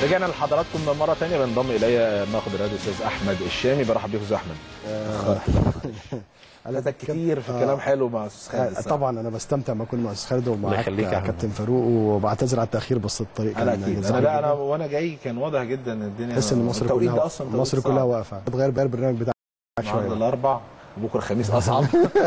رجعنا لحضراتكم مره ثانيه بينضم الي الناقد الرياضي الاستاذ احمد الشامي برحب بيك استاذ احمد حضرتك كتير في كلام حلو مع استاذ خالد الصراحة. طبعا انا بستمتع ما اكون مع استاذ خالد الله ومعاك يخليك يا أحمد. كابتن فاروق وبعتذر على التاخير بس الطريق انا كان اكيد زحمة انا لا انا جداً. وانا جاي كان واضح جدا ان الدنيا تحس ان مصر التوقيت كلها ده اصلا توقيت مصر صعب. كلها واقفه تغير بقى البرنامج بتاعك النهارده شويه الاربع بكره الخميس اصعب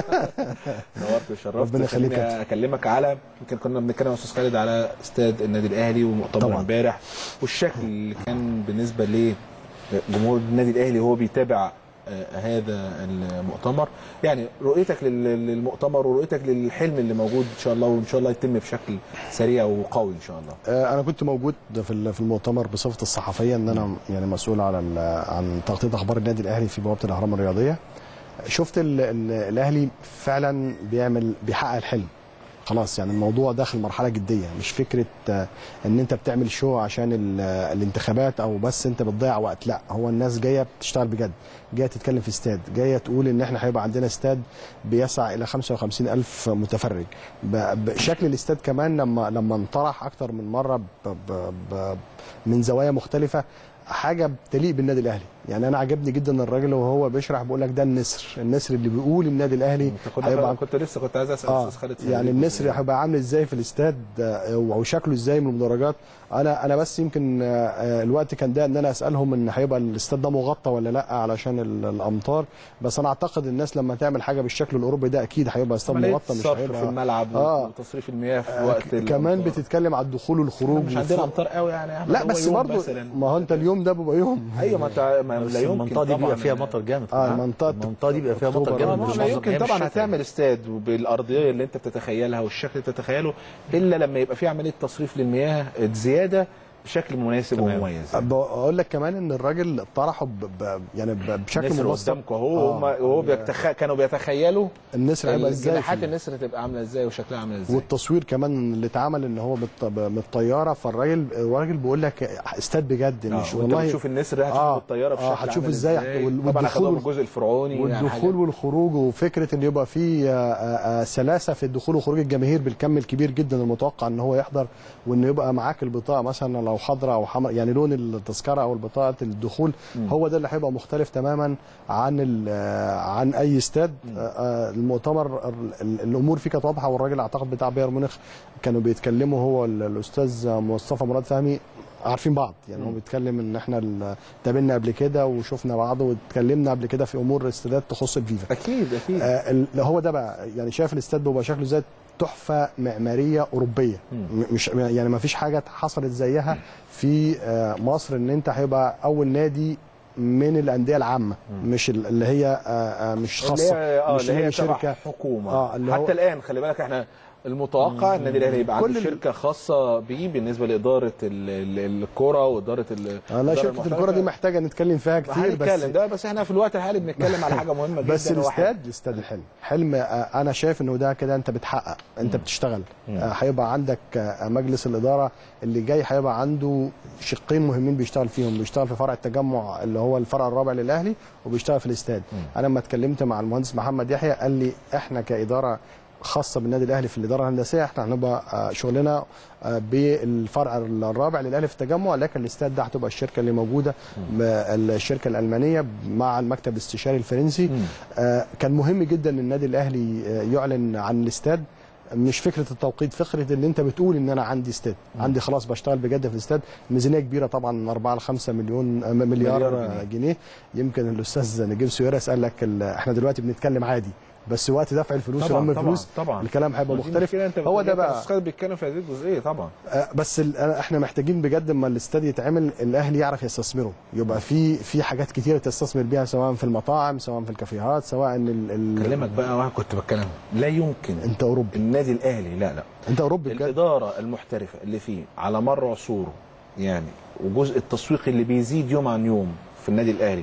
نورت وشرفت ربنا يخليك يا خليني كابتن. اكلمك على يمكن كنا بنتكلم يا استاذ خالد على استاد النادي الاهلي ومؤتمر طبعاً. امبارح والشكل اللي كان بالنسبه لجمهور النادي الاهلي وهو بيتابع آه، هذا المؤتمر يعني رؤيتك لل- للمؤتمر ورؤيتك للحلم اللي موجود ان شاء الله وان شاء الله يتم بشكل سريع وقوي ان شاء الله آه، انا كنت موجود في ال- في المؤتمر بصفتي الصحفيه ان انا يعني مسؤول على ال- عن تغطيه اخبار النادي الاهلي في بوابه الاهرام الرياضيه شفت ال ال الاهلي فعلا بيعمل بيحقق الحلم خلاص يعني الموضوع داخل مرحله جديه مش فكره آه، ان انت بتعمل شو عشان ال- آه، الانتخابات او بس انت بتضيع وقت لا هو الناس جايه بتشتغل بجد جايه تتكلم في استاد جايه تقول ان احنا هيبقى عندنا استاد بيسع الى 55 الف متفرج ب- بشكل الاستاد كمان لما لما انطرح اكتر من مره ب ب ب من زوايا مختلفه حاجه تليق بالنادي الاهلي يعني انا عجبني جدا الراجل وهو بيشرح بيقول لك ده النسر النسر اللي بيقول النادي الاهلي انت كنت هيبقى كنت لسه كنت عايز اسال اه استاذ خالد يعني النسر هيبقى عامل ازاي في الاستاد آه، وشكله ازاي من المدرجات انا انا بس يمكن آه، آه، الوقت كان ده ان انا اسالهم ان هيبقى الاستاد ده مغطى ولا لا علشان ال- الامطار بس انا اعتقد الناس لما تعمل حاجه بالشكل الاوروبي ده اكيد هيبقى استاد عملية مغطى مش صرف هيبقى في الملعب آه. وتصريف المياه في آه، وقت ك- كمان الأمطار. بتتكلم على الدخول والخروج مش عندنا وفوق- امطار قوي يعني يا أحمد، لا هو بس يوم برضه مثلاً. ما هو انت اليوم ده بيبقى يوم ايوه ما انت ما بس لا يمكن المنطقه دي طبعاً بيبقى فيها إن- مطر جامد اه طبعاً. المنطقه المنطقه دي بيبقى فيها مطر أكتوبر جامد ما مش لا معظم يمكن أيام طبعا الشتاء. هتعمل استاد وبالارضيه اللي انت بتتخيلها والشكل اللي بتتخيله الا لما يبقى في عمليه تصريف للمياه زياده بشكل مناسب تمام. ومميز بقول لك كمان ان الراجل طرحه ب... ب... يعني ب... بشكل النسر مبسط قدامكم اهو آه. هم وهو بيتخ... كانوا بيتخيلوا النسر هيبقى ازاي جناحات فيه. النسر تبقى عامله ازاي وشكلها عامل ازاي والتصوير كمان اللي اتعمل ان هو بالط- من الطياره فالراجل الراجل بيقول لك استاد بجد آه، مش وانت والله بتشوف النسر هتشوف آه، الطياره بشكل آه، هتشوف عامل إزاي وال- طبعا والدخول اخدوها وال- بالجزء الفرعوني يعني والدخول حاجة- والخروج وفكره ان يبقى في آه، آه، آه، سلاسه في الدخول وخروج الجماهير بالكم الكبير جدا المتوقع ان هو يحضر وان يبقى معاك البطاقه مثلا لو حمراء او حمراء يعني لون التذكره او البطاقه الدخول هو ده اللي هيبقى مختلف تماما عن ال- آه، عن اي استاد آه، آه، المؤتمر ال- ال- الامور فيه كانت واضحه والراجل اعتقد بتاع بايرن ميونخ كانوا بيتكلموا هو ال- الاستاذ مصطفى مراد فهمي عارفين بعض يعني هو بيتكلم ان احنا ال- تقابلنا قبل كده وشفنا بعض واتكلمنا قبل كده في امور استادات تخص الفيفا اكيد اكيد آه، ال- هو ده بقى يعني شايف الاستاد بيبقى شكله زي تحفه معماريه اوروبيه م- مش يعني ما فيش حاجه حصلت زيها في آه، مصر ان انت هيبقى اول نادي من الانديه العامه مش ال- اللي هي آه، آه، مش اللي خاصه هي اه مش اللي هي شركه تبع حكومه آه، اللي حتى هو- الان خلي بالك احنا المتوقع النادي الاهلي يبقى عنده كل ال- شركه خاصه بيه بالنسبه لاداره ال- ال- الكره واداره ال- آه، لا الإدارة شركه المحترفة. الكره دي محتاجه نتكلم فيها كتير بس هنتكلم ده بس احنا في الوقت الحالي بنتكلم على حاجه مهمه جدا بس وواحد- الاستاد الاستاد الحلم حلم آه، انا شايف انه ده كده انت بتحقق انت بتشتغل آه، هيبقى عندك آه، مجلس الاداره اللي جاي هيبقى عنده شقين مهمين بيشتغل فيهم بيشتغل في فرع التجمع اللي هو الفرع الرابع للاهلي وبيشتغل في الاستاد انا لما اتكلمت مع المهندس محمد يحيى قال لي احنا كاداره خاصه بالنادي الاهلي في الاداره الهندسيه احنا هنبقى آه، شغلنا آه، بالفرع الرابع للاهلي في التجمع لكن الاستاد ده هتبقى الشركه اللي موجوده ب- الشركه الالمانيه مع المكتب الاستشاري الفرنسي آه، كان مهم جدا ان النادي الاهلي آه، يعلن عن الاستاد مش فكره التوقيت فكره ان انت بتقول ان انا عندي استاد عندي خلاص بشتغل بجد في الاستاد ميزانيه كبيره طبعا من 4 ل 5 مليون آه، مليار, مليار مليار جنيه. جنيه. جنيه يمكن الاستاذ نجيب سويرس قال لك ال- احنا دلوقتي بنتكلم عادي بس وقت دفع الفلوس طبعاً، ولم طبعاً، الفلوس طبعاً. الكلام هيبقى ودي مختلف مشكلة أنت هو ده بتقول- بقى الاستاذ بيتكلم في هذه الجزئيه طبعا آه، بس ال- أنا- احنا محتاجين بجد اما الاستاد يتعمل الاهلي يعرف يستثمره يبقى في في حاجات كتيره تستثمر بيها سواء في المطاعم سواء في الكافيهات سواء ال ال كلمك بقى وانا كنت بتكلم لا يمكن انت اوروبي النادي الاهلي لا لا انت اوروبي بجد الاداره المحترفه اللي فيه على مر عصوره يعني وجزء التسويق اللي بيزيد يوم عن يوم في النادي الاهلي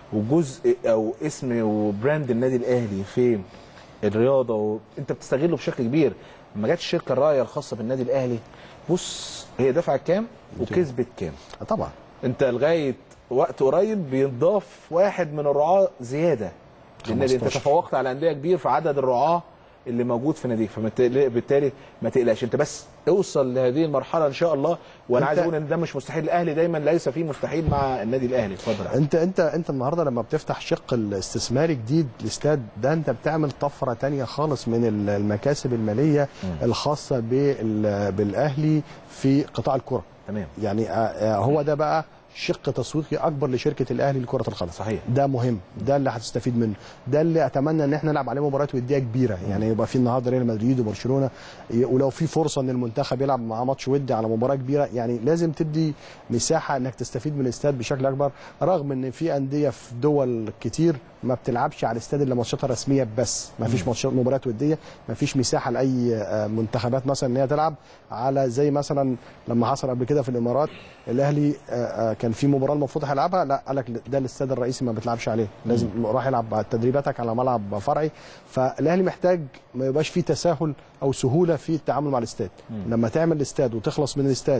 وجزء او اسم وبراند النادي الاهلي في الرياضه وانت بتستغله بشكل كبير لما جت الشركه الراعيه الخاصه بالنادي الاهلي بص هي دفعت كام وكسبت كام آه، طبعا انت لغايه وقت قريب بينضاف واحد من الرعاه زياده للنادي انت 15. تفوقت على انديه كبير في عدد الرعاه اللي موجود في ناديك فبالتالي ما تقلقش انت بس اوصل لهذه المرحله ان شاء الله وانا انت- عايز اقول ان ده مش مستحيل الاهلي دايما ليس فيه مستحيل مع النادي الاهلي اتفضل يا أحمد. انت انت انت النهارده لما بتفتح شق الاستثماري جديد الاستاد ده انت بتعمل طفره تانية خالص من ال- المكاسب الماليه الخاصه بال- بالاهلي في قطاع الكره تمام يعني آه، آه، هو ده بقى شق تسويقي اكبر لشركه الاهلي لكره القدم صحيح. ده مهم ده اللي هتستفيد منه ده اللي اتمنى ان احنا نلعب عليه مباريات وديه كبيره يعني يبقى في النهارده ريال مدريد وبرشلونه ي- ولو في فرصه ان المنتخب يلعب معاه ماتش ودي على مباراه كبيره يعني لازم تدي مساحه انك تستفيد من الاستاد بشكل اكبر رغم ان في انديه في دول كتير ما بتلعبش على الاستاد الا ماتشاتها رسميه بس ما فيش ماتشات مباريات وديه ما فيش مساحه لاي آه، منتخبات مثلا ان هي تلعب على زي مثلا لما حصل قبل كده في الامارات الاهلي آه، آه، كان في مباراه المفروض هيلعبها لا قال لك ده الاستاد الرئيسي ما بتلعبش عليه لازم راح يلعب تدريباتك على ملعب فرعي فالاهلي محتاج ما يبقاش فيه تساهل او سهوله في التعامل مع الاستاد لما تعمل الاستاد وتخلص من الاستاد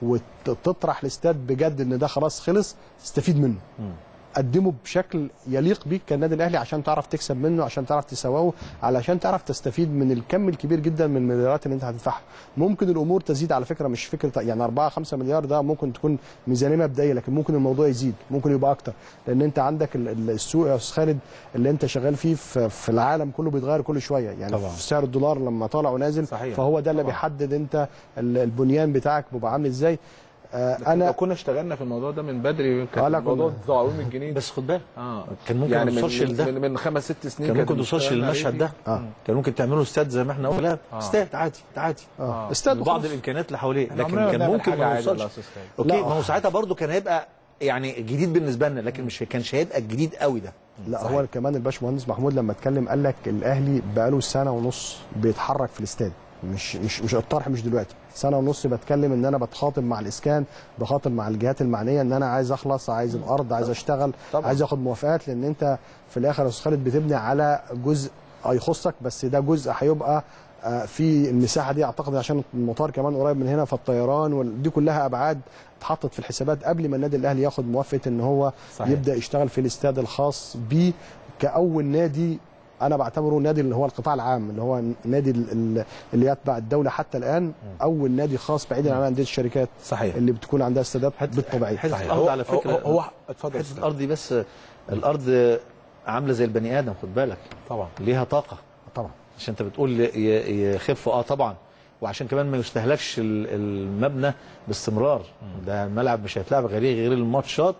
وتطرح الاستاد بجد ان ده خلاص خلص تستفيد منه قدمه بشكل يليق بيك كالنادي الاهلي عشان تعرف تكسب منه عشان تعرف تسواه علشان تعرف تستفيد من الكم الكبير جدا من المليارات اللي انت هتدفعها ممكن الامور تزيد على فكره مش فكره يعني 4 5 مليار ده ممكن تكون ميزانيه مبدئيه لكن ممكن الموضوع يزيد ممكن يبقى اكتر لان انت عندك ال- ال- السوق يا استاذ خالد اللي انت شغال فيه في, في العالم كله بيتغير كل شويه يعني طبعا. في سعر الدولار لما طالع ونازل صحيح. فهو ده اللي طبعا. بيحدد انت ال- البنيان بتاعك بيبقى عامل ازاي آه انا انا كنا اشتغلنا في الموضوع ده من بدري آه، كان لا، الموضوع كنا. تعويم الجنيه بس خد بالك اه كان ممكن يعني ما من, نوصلش لده. من, من خمس ست سنين كان كانت ممكن توصلش اشتغلنا عليه للمشهد ده آه. كان ممكن تعملوا استاد زي ما احنا قلنا آه. استاد عادي عادي آه. استاد بعض وخلاص. الامكانيات اللي حواليه إحنا لكن عمرنا ما كان بنعمل ممكن حاجة ما عادي والله نوصلش يا أستاذ خالد. اوكي لا. ما هو ساعتها برضو كان هيبقى يعني جديد بالنسبه لنا لكن مش كانش هيبقى الجديد قوي ده لا صحيح. هو كمان الباشمهندس محمود لما اتكلم قال لك الاهلي بقاله سنه ونص بيتحرك في الاستاد مش مش مش الطرح مش دلوقتي سنه ونص بتكلم ان انا بتخاطب مع الاسكان بخاطب مع الجهات المعنيه ان انا عايز اخلص عايز الارض عايز اشتغل طبعا. عايز اخد موافقات لان انت في الاخر يا استاذ خالد بتبني على جزء يخصك بس ده جزء هيبقى آه، في المساحه دي اعتقد عشان المطار كمان قريب من هنا فالطيران ودي كلها ابعاد اتحطت في الحسابات قبل ما النادي الاهلي ياخد موافقه ان هو صحيح. يبدا يشتغل في الاستاد الخاص بيه كاول نادي انا بعتبره نادي اللي هو القطاع العام اللي هو نادي ال- ال- اللي يتبع الدوله حتى الان اول نادي خاص بعيدا عن انديه الشركات صحيح اللي بتكون عندها استادات بالطبيعيه حته صحيح. الارض هو- على فكره هو, هو اتفضل يا حته أستاذ. الارض دي بس الارض عامله زي البني ادم خد بالك طبعا ليها طاقه طبعا عشان انت بتقول ي- يخف اه طبعا وعشان كمان ما يستهلكش ال- المبنى باستمرار ده الملعب مش هيتلعب غير غير الماتشات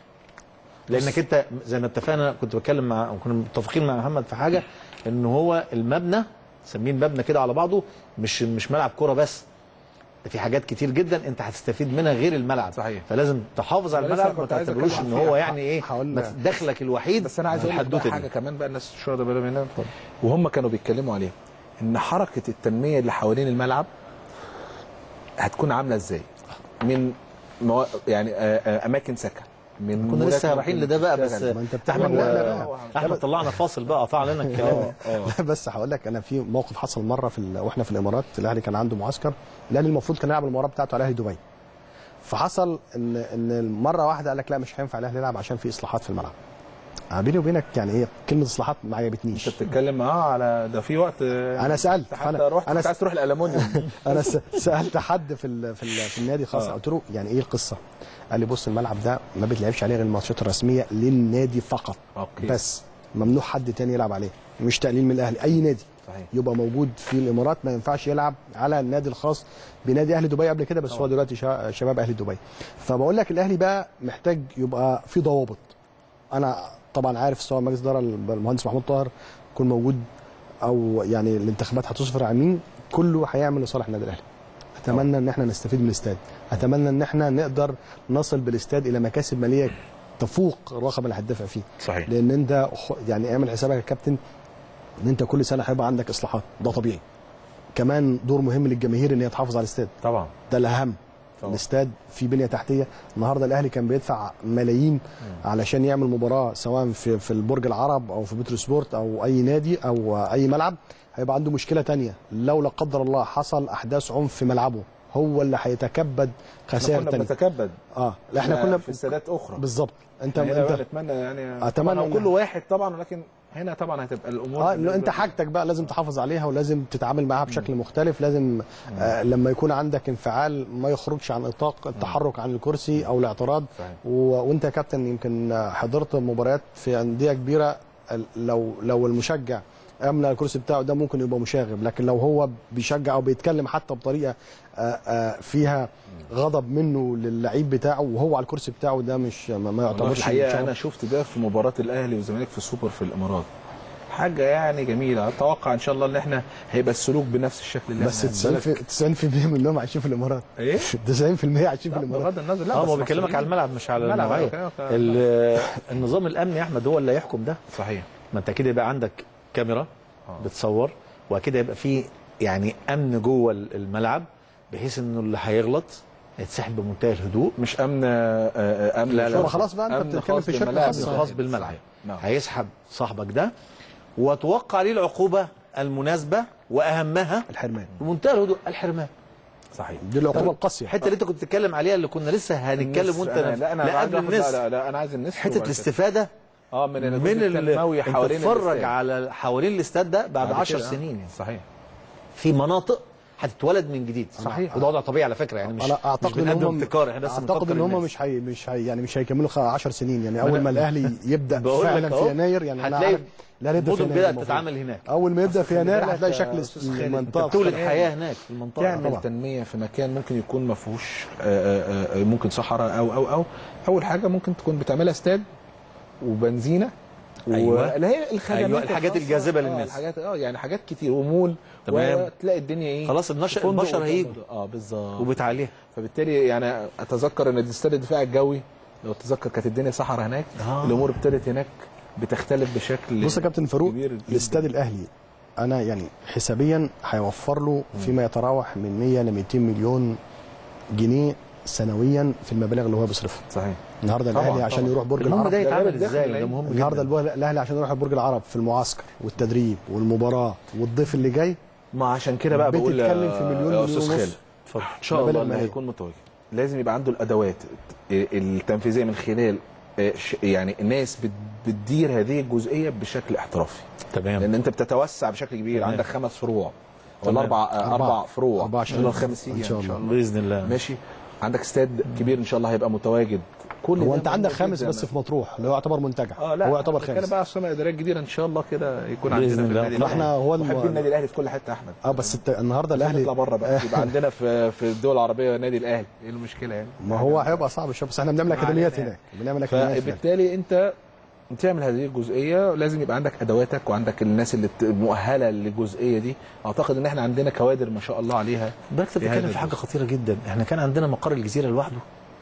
لانك انت زي ما اتفقنا كنت بتكلم مع كنا متفقين مع محمد في حاجه ان هو المبنى سميه المبنى كده على بعضه مش مش ملعب كوره بس ده في حاجات كتير جدا انت هتستفيد منها غير الملعب صحيح. فلازم تحافظ على أنا لسه الملعب ما كنت عايز تعتبروش أتكلم ان فيها. هو يعني ايه هقول ما لك. دخلك الوحيد بس انا عايز في اقول لك بقى الحدوته حاجه دي كمان بقى الناس مش واخده بالها منها وهم كانوا بيتكلموا عليها ان حركه التنميه اللي حوالين الملعب هتكون عامله ازاي من مو... يعني آه، آه، اماكن سكن من كنا مولات لسه رايحين ممكن لده بقى بس تشتغل. ما أنت احمد بتعمل نقلة آه، بقى. احمد طلعنا فاصل بقى قطع لنا الكلام بس هقول لك انا في موقف حصل مره في ال- واحنا في الامارات الاهلي كان عنده معسكر الاهلي المفروض كان يلعب المباراه بتاعته على اهلي دبي فحصل ان ان مره واحده قال لك لا مش هينفع الاهلي يلعب عشان في اصلاحات في الملعب آه، بيني وبينك يعني ايه كلمه اصلاحات ما عجبتنيش انت بتتكلم اه على ده في وقت آه، انا سالت حتى انا رحت انا كنت عايز تروح الالومنيوم انا س- سالت حد في ال في, ال في النادي خاص آه. قلت له يعني ايه القصه؟ قال لي بص الملعب ده ما بيتلعبش عليه غير الماتشات الرسميه للنادي فقط اوكي بس ممنوع حد تاني يلعب عليه مش تقليل من الاهلي اي نادي صحيح يبقى موجود في الامارات ما ينفعش يلعب على النادي الخاص بنادي اهلي دبي قبل كده بس هو دلوقتي شا- شباب اهلي دبي فبقول لك الاهلي بقى محتاج يبقى في ضوابط انا طبعا عارف سواء مجلس اداره المهندس محمود طاهر يكون موجود او يعني الانتخابات هتصفر عن مين كله هيعمل لصالح النادي الاهلي اتمنى ان احنا نستفيد من الاستاد اتمنى ان احنا نقدر نصل بالاستاد الى مكاسب ماليه تفوق الرقم اللي هتدفع فيه صحيح لان انت خ- يعني اعمل حسابك يا كابتن ان انت كل سنه هيبقى عندك اصلاحات ده طبيعي كمان دور مهم للجماهير ان هي تحافظ على الاستاد طبعا ده الاهم طبعا. الاستاد في بنيه تحتيه النهارده الاهلي كان بيدفع ملايين علشان يعمل مباراه سواء في في البرج العرب او في بترو سبورت او اي نادي او اي ملعب هيبقى عنده مشكله تانية لو لا قدر الله حصل احداث عنف في ملعبه هو اللي هيتكبد احنا خسائر كنا تانية بنتكبد اه احنا كنا في استادات اخرى بالظبط انت انت انت نتمنى يعني أتمنى طبعاً إن- كل واحد طبعا ولكن هنا طبعا هتبقى الامور اه إنه انت حاجتك بقى لازم تحافظ عليها ولازم تتعامل معاها بشكل مختلف لازم آه لما يكون عندك انفعال ما يخرجش عن نطاق التحرك عن الكرسي او الاعتراض صحيح. و... وانت يا كابتن يمكن آه، حضرت مباريات في انديه كبيره ال- لو لو المشجع املى الكرسي بتاعه ده ممكن يبقى مشاغب لكن لو هو بيشجع او بيتكلم حتى بطريقه آه، آه، فيها غضب منه للعيب بتاعه وهو على الكرسي بتاعه ده مش ما ما والله في يعتبرش الحقيقه مشاغب. انا شفت ده في مباراه الاهلي والزمالك في السوبر في الامارات حاجه يعني جميله اتوقع ان شاء الله ان احنا هيبقى السلوك بنفس الشكل اللي بس احنا 90% في 90% منهم عايشين في الامارات ايه 90% عايشين في الامارات بغض النظر لا اه بس ما هو بيكلمك مصريين. على الملعب مش على الملعب، النوعيه أوكي، أوكي. ال- النظام الامني يا احمد هو اللي هيحكم ده صحيح ما انت كده يبقى عندك كاميرا بتصور واكيد هيبقى في يعني امن جوه الملعب بحيث انه اللي هيغلط يتسحب بمنتهى الهدوء مش امن آه، آه، امن لا، لا. شرطة. هو خلاص بقى أنت أمن بتتكلم خاص في شكل بالملاعب. خاص. خاص بالملعب نعم. هيسحب صاحبك ده وتوقع عليه العقوبه المناسبه واهمها الحرمان بمنتهى الهدوء الحرمان صحيح دي العقوبه القاسيه الحته اللي انت كنت بتتكلم عليها اللي كنا لسه هنتكلم الناس- وانت أنا لا انا لا عايز قبل آخد- الناس لا لا انا عايز الناس حته الاستفاده اه من من الجزء ال- التنموي انت حوالين تتفرج الاستاد. على حوالين الاستاد ده بعد بعد 10 كده، آه. سنين يعني. صحيح في مناطق هتتولد من جديد صحيح. وده وضع طبيعي على فكره يعني مش انا اعتقد مش ان بنقدم هم ابتكار احنا بس اعتقد بنفكر ان هم الناس. مش هي مش هي يعني مش هيكملوا خ- 10 سنين يعني اول أنا- ما الاهلي يبدا بقول لك فعلا أهو، في يناير يعني أنا هتلاقي عارف الاهلي يبدا في مدن يناير بدات المفروض. تتعامل هناك اول ما يبدا في خلي يناير بالك هتلاقي يا شكل أستاذ خالد، أنت المنطقه تولد تخيل. حياه هناك في المنطقه تعمل طبعا. تنميه في مكان ممكن يكون ما فيهوش آه، آه، آه، ممكن صحراء او او او اول حاجه ممكن تكون بتعملها استاد وبنزينه أيوة. اللي هي الخدمات أيوة، الحاجات الخاصة. الجاذبة آه، للناس. الحاجات اه يعني حاجات كتير ومول تمام. وتلاقي الدنيا ايه خلاص النشر فندق البشر وتقعد- هيجوا اه بالظبط وبتعليها فبالتالي يعني اتذكر ان استاد الدفاع الجوي لو تتذكر كانت الدنيا صحراء هناك آه. الامور ابتدت هناك بتختلف بشكل بص يا كابتن فاروق كبير جداً. الاستاد الاهلي انا يعني حسابيا هيوفر له فيما يتراوح من 100 ل 200 مليون جنيه سنويا في المبالغ اللي هو بيصرفها صحيح النهارده طبعاً، الاهلي عشان طبعاً. يروح برج المهم العرب ده ده غير يتعمل الدخل ازاي اللي ده مهم النهارده جدا البه- الاهلي عشان يروح برج العرب في المعسكر والتدريب والمباراه والضيف اللي جاي ما عشان كده بقى بقول بتتكلم في مليون، يا مليون استاذ ونص. خالد اتفضل ان شاء الله مبالغ اللي مالية. هيكون متواجد لازم يبقى عنده الادوات التنفيذيه من خلال آه، ش- يعني الناس بت- بتدير هذه الجزئيه بشكل احترافي تمام لان انت بتتوسع بشكل كبير تمام. عندك خمس فروع تمام. ولا اربع آه، أربعة. اربع فروع أربعة ان شاء الله شهور. الخامس يجي إن شاء الله. باذن الله ماشي عندك استاد كبير ان شاء الله هيبقى متواجد كل هو ده انت عندك مهم خامس جداً. بس في مطروح اللي هو يعتبر منتجع اه لا هو يعتبر كان خامس بقى السنه الاداريه الجديده ان شاء الله كده يكون بإذن عندنا في الله. النادي فاحنا الأهلي. هو الم- محبين النادي الاهلي في كل حته يا احمد اه بس الت- النهارده الاهلي الاهلي نطلع بره بقى يبقى عندنا في في الدول العربيه نادي الاهلي ايه المشكله يعني ما هو هيبقى صعب شويه بس احنا بنعمل ما اكاديميات علينا هناك بنعمل اكاديميات هناك. فبالتالي انت تعمل هذه الجزئيه لازم يبقى عندك ادواتك وعندك الناس اللي ت- مؤهله للجزئيه دي اعتقد ان احنا عندنا كوادر ما شاء الله عليها بالك في بتتكلم هذا في حاجه الجزء. خطيره جدا احنا كان عندنا مقر الجزيره لوحده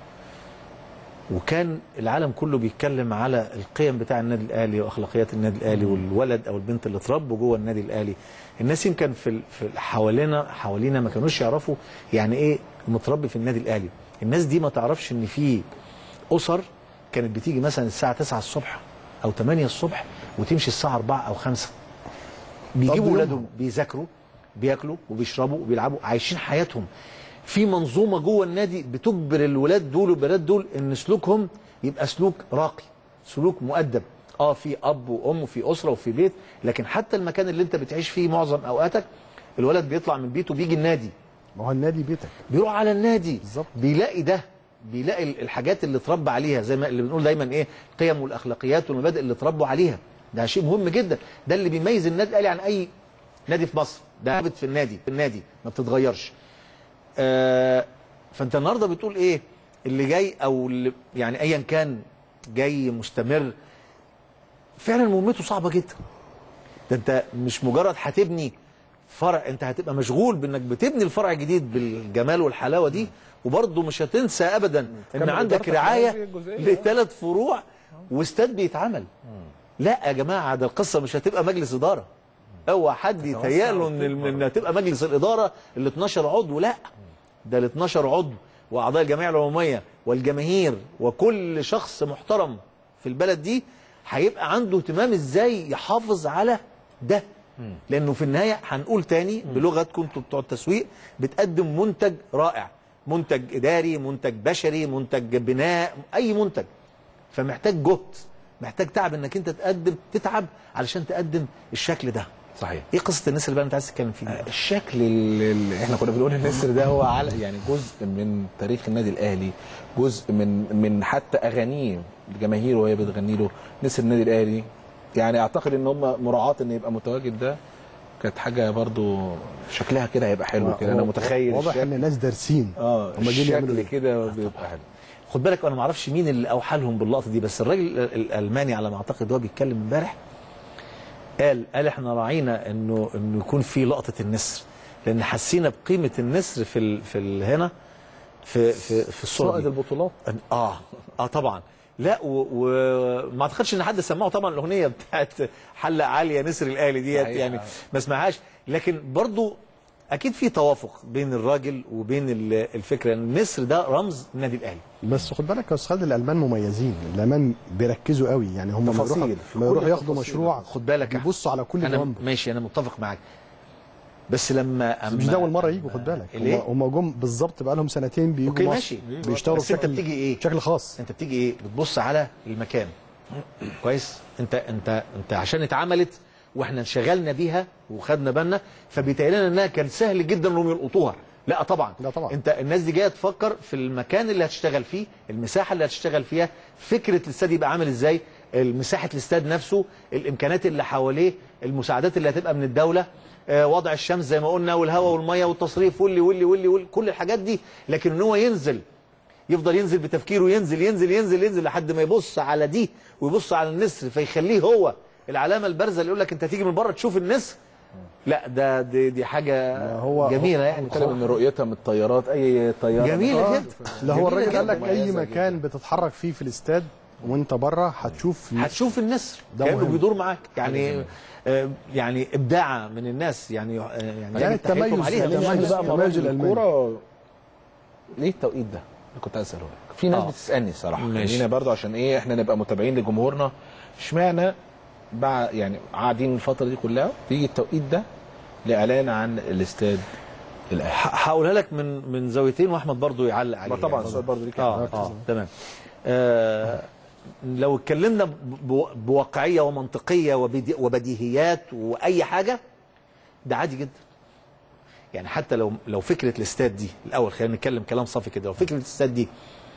وكان العالم كله بيتكلم على القيم بتاع النادي الاهلي واخلاقيات النادي الاهلي والولد او البنت اللي اتربوا جوه النادي الاهلي الناس يمكن في ال- في ال- حوالينا حوالينا ما كانوش يعرفوا يعني ايه متربي في النادي الاهلي الناس دي ما تعرفش ان في اسر كانت بتيجي مثلا الساعه 9 الصبح او 8 الصبح وتمشي الساعه 4 او 5 بيجيبوا يومهم. ولادهم بيذاكروا بياكلوا وبيشربوا وبيلعبوا عايشين حياتهم في منظومه جوه النادي بتجبر الولاد دول والبنات دول ان سلوكهم يبقى سلوك راقي سلوك مؤدب اه في اب وام وفي اسره وفي بيت لكن حتى المكان اللي انت بتعيش فيه معظم اوقاتك الولد بيطلع من بيته بيجي النادي ما هو النادي بيتك بيروح على النادي بالظبط. بيلاقي ده بيلاقي ال- الحاجات اللي اتربى عليها زي ما اللي بنقول دايما ايه القيم والاخلاقيات والمبادئ اللي اتربوا عليها ده شيء مهم جدا ده اللي بيميز النادي الاهلي عن اي نادي في مصر ده ثابت في النادي في النادي ما بتتغيرش آه فانت النهارده بتقول ايه اللي جاي او اللي يعني ايا كان جاي مستمر فعلا مهمته صعبه جدا ده انت مش مجرد هتبني فرع انت هتبقى مشغول بانك بتبني الفرع الجديد بالجمال والحلاوه دي وبرضه مش هتنسى ابدا ان كمل عندك إدارتك رعايه هذه الجزئية. لثلاث فروع واستاد بيتعمل لا يا جماعه ده القصه مش هتبقى مجلس اداره اوعى حد يتهيأ له ان ان هتبقى مجلس الاداره ال 12 عضو لا ده ال 12 عضو واعضاء الجمعيه العموميه والجماهير وكل شخص محترم في البلد دي هيبقى عنده اهتمام ازاي يحافظ على ده لانه في النهايه هنقول تاني بلغتكم انتوا بتوع التسويق بتقدم منتج رائع منتج اداري منتج بشري منتج بناء اي منتج فمحتاج جهد محتاج تعب انك انت تقدم تتعب علشان تقدم الشكل ده صحيح ايه قصه النسر اللي بقى انت عايز تتكلم فيه الشكل اللي احنا كنا بنقول النسر ده هو على يعني جزء من تاريخ النادي الاهلي جزء من من حتى اغانيه الجماهير وهي بتغني له نسر النادي الاهلي يعني اعتقد ان هم مراعاه ان يبقى متواجد ده كانت حاجه برضو شكلها كده هيبقى حلو كده انا متخيل واضح ان الشكل الناس دارسين اه هم جايين يعملوا الشكل ايه كده بيبقى حلو خد بالك انا ما اعرفش مين اللي اوحى لهم باللقطه دي بس الراجل ال- الالماني على ما اعتقد هو بيتكلم امبارح قال قال احنا راعينا انه انه يكون في لقطه النسر لان حسينا بقيمه النسر في ال في ال هنا في في في الصوره صائد دي. البطولات اه اه طبعا لا وما اعتقدش ان حد سمعه طبعا الاغنيه بتاعت حلق عاليه نسر الاهلي ديت صحيح. يعني ما سمعهاش لكن برضو اكيد في توافق بين الراجل وبين ال- الفكره ان النسر ده رمز النادي الاهلي بس خد بالك يا استاذ خالد الالمان مميزين الالمان بيركزوا قوي يعني هم ما تفاصيل، يروحوا في ما كل يروحوا ياخدوا التفاصيل. مشروع خد بالك يا بيبصوا على كل انا جوانبه ماشي انا متفق معاك بس لما مش ده اول مره يجوا خد بالك ليه؟ هم هم جم بالظبط بقى لهم سنتين بيجوا اوكي مصر ماشي بيشتغلوا بس انت بشكل بتيجي ايه بشكل خاص انت بتيجي ايه بتبص على المكان كويس انت انت انت عشان اتعملت واحنا انشغلنا بيها وخدنا بالنا فبيتهيأ لنا انها كان سهل جدا انهم يلقطوها لا طبعا لا طبعا. انت الناس دي جايه تفكر في المكان اللي هتشتغل فيه المساحه اللي هتشتغل فيها فكره الاستاد يبقى عامل ازاي مساحه الاستاد نفسه الامكانيات اللي حواليه المساعدات اللي هتبقى من الدوله آه، وضع الشمس زي ما قلنا والهواء والميه والتصريف واللي واللي واللي, واللي كل الحاجات دي لكن ان هو ينزل يفضل ينزل بتفكيره ينزل ينزل ينزل ينزل لحد ما يبص على دي ويبص على النسر فيخليه هو العلامه البارزه اللي يقول لك انت هتيجي من بره تشوف النسر لا ده دي, دي حاجه هو- جميله يعني بتكلم ان رؤيتها من الطيارات اي طياره جميله آه. جدا اللي هو جميلة الراجل قال جدا. لك اي مميزة مكان بتتحرك فيه في الاستاد وانت بره هتشوف هتشوف النسر ده كانه مهم. بيدور معاك يعني آه يعني ابداع من الناس يعني آه يعني, يعني يجب تحيتهم التميز- عليها التميز مش- بقى تميز الألماني. الكوره ليه التوقيت ده؟ اللي كنت عايز اساله لك في ناس آه. بتسالني صراحه ماشي. خلينا برضو عشان ايه احنا نبقى متابعين لجمهورنا اشمعنى بعد يعني قاعدين الفتره دي كلها بيجي التوقيت ده لاعلان عن الاستاد الاهلي ح- هقولها لك من من زاويتين واحمد برضو يعلق عليها طبعا يعني. السؤال برضو ليك اه اه تمام آه لو اتكلمنا ب- ب- بواقعيه ومنطقيه وبدي- وبديهيات واي حاجه ده عادي جدا يعني حتى لو لو فكره الاستاد دي الاول خلينا نتكلم كلام صافي كده لو فكره الاستاد دي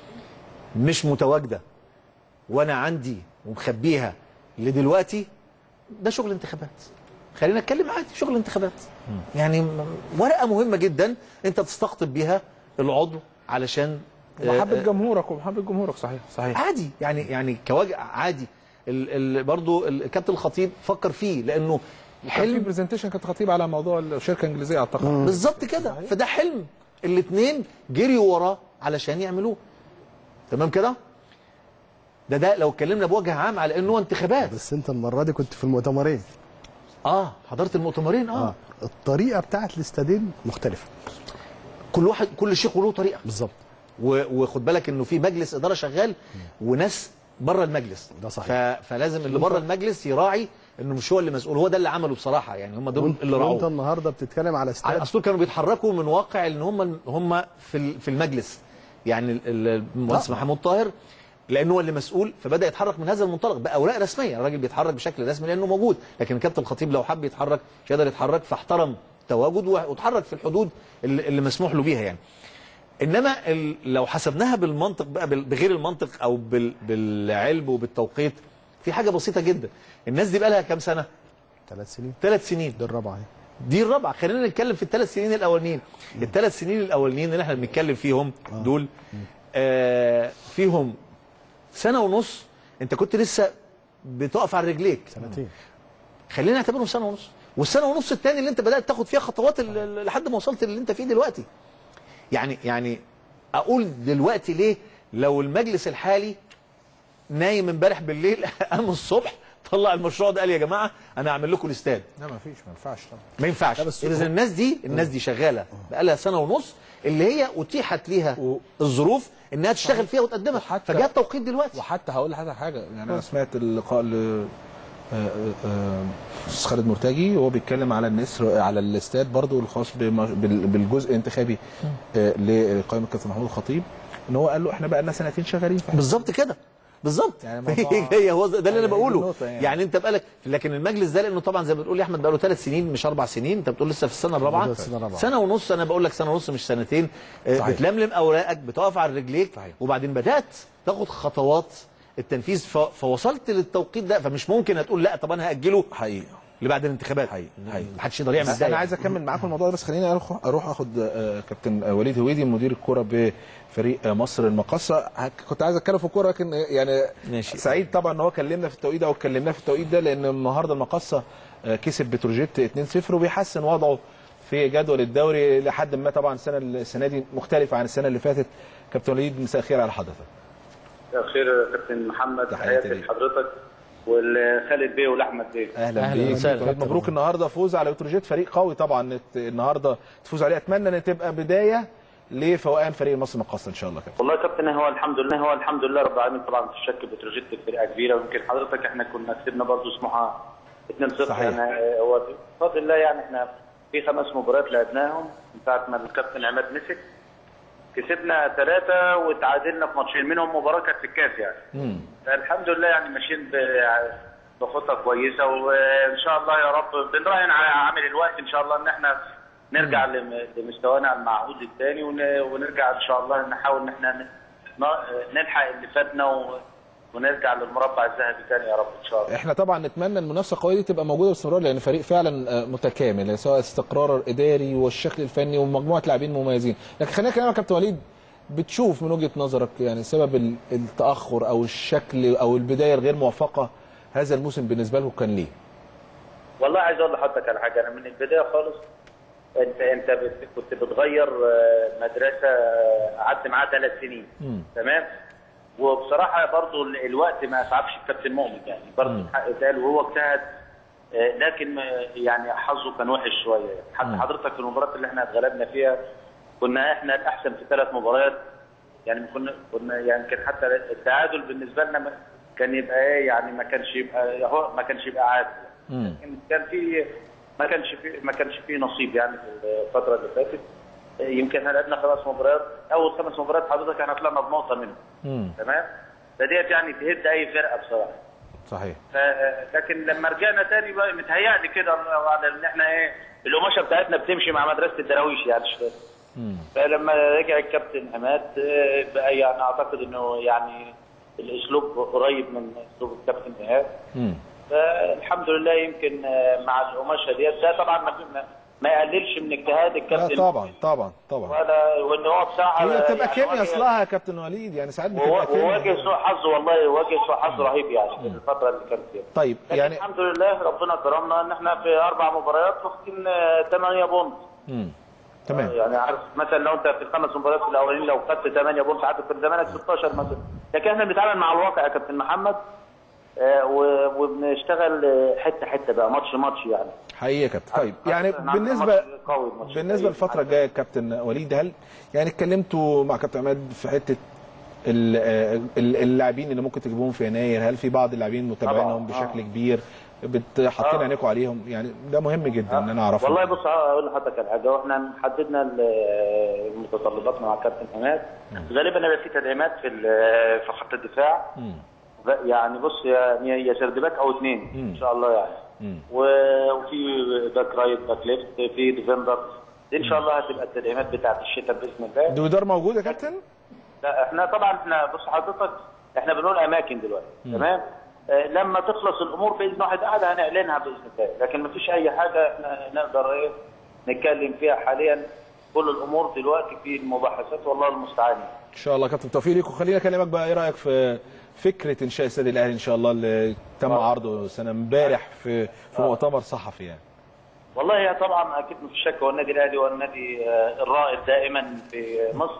مش متواجده وانا عندي ومخبيها لدلوقتي ده شغل انتخابات خلينا نتكلم عادي شغل انتخابات يعني م- ورقه مهمه جدا انت تستقطب بيها العضو علشان آه، محبه آه، جمهورك ومحبه جمهورك صحيح صحيح عادي يعني يعني كواجع عادي ال ال برضو الكابتن الخطيب فكر فيه لانه كان في حلم برزنتيشن كانت خطيب على موضوع الشركه الانجليزيه اعتقد بالظبط كده فده حلم الاثنين جريوا وراه علشان يعملوه تمام كده ده ده لو اتكلمنا بوجه عام على انه انتخابات بس انت المره دي كنت في المؤتمرين اه حضرت المؤتمرين اه, اه الطريقه بتاعت الاستادين مختلفه كل واحد كل شيخ وله طريقه بالظبط و- وخد بالك انه في مجلس اداره شغال وناس بره المجلس ده صحيح. ف... فلازم اللي بره المجلس يراعي انه مش هو اللي مسؤول هو ده اللي عمله بصراحه يعني هم دول وانت, اللي وانت راعوه النهارده بتتكلم على على استاد اصل كانوا بيتحركوا من واقع ان هم هم في ال- في المجلس يعني ال- ال- المهندس لا. محمود طاهر لانه هو اللي مسؤول فبدا يتحرك من هذا المنطلق باوراق رسميه الراجل بيتحرك بشكل رسمي لانه موجود لكن الكابتن الخطيب لو حب يتحرك مش هيقدر يتحرك فاحترم تواجد وح- واتحرك في الحدود اللي اللي مسموح له بيها يعني انما ال- لو حسبناها بالمنطق بقى بال- بغير المنطق او بال- بالعلم وبالتوقيت في حاجه بسيطه جدا الناس دي بقى لها كام سنه ثلاث سنين ثلاث سنين دي الرابعه اهي دي الرابعه خلينا نتكلم في الثلاث سنين الاولانيين الثلاث سنين الاولانيين اللي احنا بنتكلم فيهم دول آه فيهم سنه ونص انت كنت لسه بتقف على رجليك سنتين خلينا نعتبرهم سنه ونص والسنه ونص الثاني اللي انت بدات تاخد فيها خطوات ال- ال- لحد ما وصلت اللي انت فيه دلوقتي يعني يعني اقول دلوقتي ليه لو المجلس الحالي نايم امبارح بالليل قام الصبح طلع المشروع ده قال يا جماعه انا هعمل لكم الاستاد لا ما فيش ما ينفعش طبعا ما ينفعش بس اذا هو- الناس دي الناس دي شغاله بقالها سنه ونص اللي هي اتيحت ليها و- الظروف انها تشتغل فيها وتقدمها وحتى- فجاء التوقيت دلوقتي وحتى هقول لحضرتك حاجه يعني انا سمعت اللقاء ل آه، آه، آه، استاذ خالد مرتجي وهو بيتكلم على النسر على الاستاد برضو الخاص بم- بال- بالجزء الانتخابي آه، لقائمه الكابتن محمود الخطيب ان هو قال له احنا بقى لنا سنتين شغالين في بالظبط كده بالظبط يعني يعني موضوع- هي هو ده اللي انا هي دي بقوله النقطة يعني. يعني. انت بقالك لكن المجلس ده لانه طبعا زي ما بتقول يا احمد بقاله ثلاث سنين مش اربع سنين انت بتقول لسه في السنه الرابعه موجود السنة الرابعة. سنه ونص انا بقول لك سنه ونص مش سنتين آه، صحيح. بتلملم اوراقك بتقف على رجليك صحيح. وبعدين بدات تاخد خطوات التنفيذ ف... فوصلت للتوقيت ده فمش ممكن هتقول لا طب انا هاجله حقيقي لبعد الانتخابات حقيقي حقيقي محدش يقدر يعمل بس ده انا يعني. عايز اكمل معاكم الموضوع ده بس خليني اروح اروح اخد آه، كابتن وليد هويدي مدير الكوره بفريق آه، مصر المقاصه هك- كنت عايز اتكلم في الكوره لكن يعني ماشي. سعيد طبعا ان هو كلمنا في التوقيت ده واتكلمناه في التوقيت ده لان النهارده المقاصه آه، كسب بتروجيت 2-0 وبيحسن وضعه في جدول الدوري لحد ما طبعا السنه السنه دي مختلفه عن السنه اللي فاتت كابتن وليد مساء الخير على حضرتك مساء الخير يا كابتن محمد تحياتي تحياتي ليك. لحضرتك والخالد بيه والاحمد بيه اهلا, أهلاً بيك وسهلاً. كابتن وليد. مبروك النهارده فوز على بتروجيت فريق قوي طبعا إت- النهارده تفوز عليه اتمنى ان تبقى بدايه لفوقان فريق مصر المقاصه ان شاء الله كابتن والله يا كابتن هو الحمد لله هو الحمد لله رب العالمين طبعا في الشك بتروجيت فرقه كبيره ويمكن حضرتك احنا كنا كسبنا برضه سموحه 2-0 صحيح. يعني هو بفضل الله يعني احنا في خمس مباريات لعبناهم من ساعه ما الكابتن عماد مسك كسبنا ثلاثه وتعادلنا في ماتشين منهم مباراه كانت في الكاس يعني الحمد لله يعني ماشيين ب- بخطه كويسه وان شاء الله يا رب بنراهن على عامل الوقت ان شاء الله ان احنا نرجع لم- لمستوانا المعهود الثاني ون- ونرجع ان شاء الله نحاول ان احنا ن- ن- نلحق اللي فاتنا و- ونرجع للمربع الذهبي ثاني يا رب ان شاء الله احنا طبعا نتمنى المنافسه القويه دي تبقى موجوده باستمرار لان فريق فعلا آه، متكامل سواء استقرار اداري والشكل الفني ومجموعه لاعبين مميزين لكن خلينا نتكلم يا كابتن وليد بتشوف من وجهه نظرك يعني سبب ال- التاخر او الشكل او البدايه الغير موفقه هذا الموسم بالنسبه لكم كان ليه؟ والله عايز اقول لحضرتك على حاجه انا من البدايه خالص انت انت بت- كنت بتغير آه، مدرسه آه، قعدت معاها ثلاث سنين تمام وبصراحه برضو ال- الوقت ما اسعفش الكابتن مؤمن يعني برضو الحق اتقال وهو اجتهد آه، لكن آه، يعني حظه كان وحش شويه يعني. حتى حضرتك في المباراه اللي احنا اتغلبنا فيها كنا احنا الاحسن في ثلاث مباريات يعني كنا كنا يعني كان حتى التعادل بالنسبه لنا ما- كان يبقى ايه يعني ما كانش يبقى هو ما كانش يبقى عادل لكن كان في ما كانش في ما كانش في نصيب يعني في الفتره اللي فاتت يمكن احنا لعبنا خمس مباريات اول خمس مباريات حضرتك احنا طلعنا بنقطه منهم تمام فديت يعني تهد اي فرقه بصراحه صحيح ف- لكن لما رجعنا تاني بقى متهيألي كده على ان احنا ايه القماشه بتاعتنا بتمشي مع مدرسه الدراويش يعني شويه فلما رجع الكابتن عماد آه، بقى يعني اعتقد انه يعني الاسلوب قريب من اسلوب الكابتن ايهاب فالحمد لله يمكن آه، مع القماشه ديت ده طبعا ما- ما- ما يقللش من اجتهاد لا الكابتن طبعا طبعا طبعا ولا وان هو بساعه هي بتبقى يعني كيمياء واجه- اصلها يا كابتن وليد يعني ساعات وهو- بتبقى وواجه كيمياء سوء حظ والله واجه سوء حظ رهيب يعني في الفتره اللي كانت فيها طيب لكن يعني الحمد لله ربنا كرمنا ان احنا في اربع مباريات واخدين 8 بونت تمام يعني عارف مثلا لو انت في الخمس مباريات الاولين لو خدت 8 بونت عدد كان زمانك 16 مثلا لكن احنا بنتعامل مع الواقع يا كابتن محمد آه، و- وبنشتغل آه، حته حته بقى ماتش ماتش يعني حقيقي يا كابتن طيب يعني إحنا عندنا بالنسبه ماتش قوي الماتش بالنسبه الجاي. للفتره الجايه يا كابتن وليد هل يعني اتكلمتوا مع كابتن عماد في حته ال- آه، ال- اللاعبين اللي ممكن تجيبوهم في يناير هل في بعض اللاعبين متابعينهم طبعا، بشكل كبير بت- حاطين آه. عينيكم عليهم يعني ده مهم جدا ان انا اعرفه والله بص اقول لحضرتك على حاجه واحنا حددنا ال- المتطلباتنا مع كابتن عماد غالبا هيبقى في تدعيمات في ال- في خط الدفاع ب- يعني بص يا يا سردباك او اثنين ان شاء الله يعني و- وفي باك رايت باك ليفت في ديفندر دي ان شاء الله هتبقى التدعيمات بتاعت الشتاء باذن الله دودار موجود يا كابتن لا احنا طبعا احنا بص حضرتك احنا بنقول اماكن دلوقتي تمام آه، لما تخلص الامور باذن واحد قاعده هنعلنها باذن الله لكن ما فيش اي حاجه احنا نقدر ايه نتكلم فيها حاليا كل الامور دلوقتي في المباحثات والله المستعان ان شاء الله كابتن توفيق ليكم خلينا اكلمك بقى ايه رايك في فكره انشاء استاد الاهلي ان شاء الله اللي تم عرضه سنه امبارح في في مؤتمر صحفي يعني والله هي طبعا اكيد مفيش شك هو النادي الاهلي هو النادي آه، الرائد دائما في مصر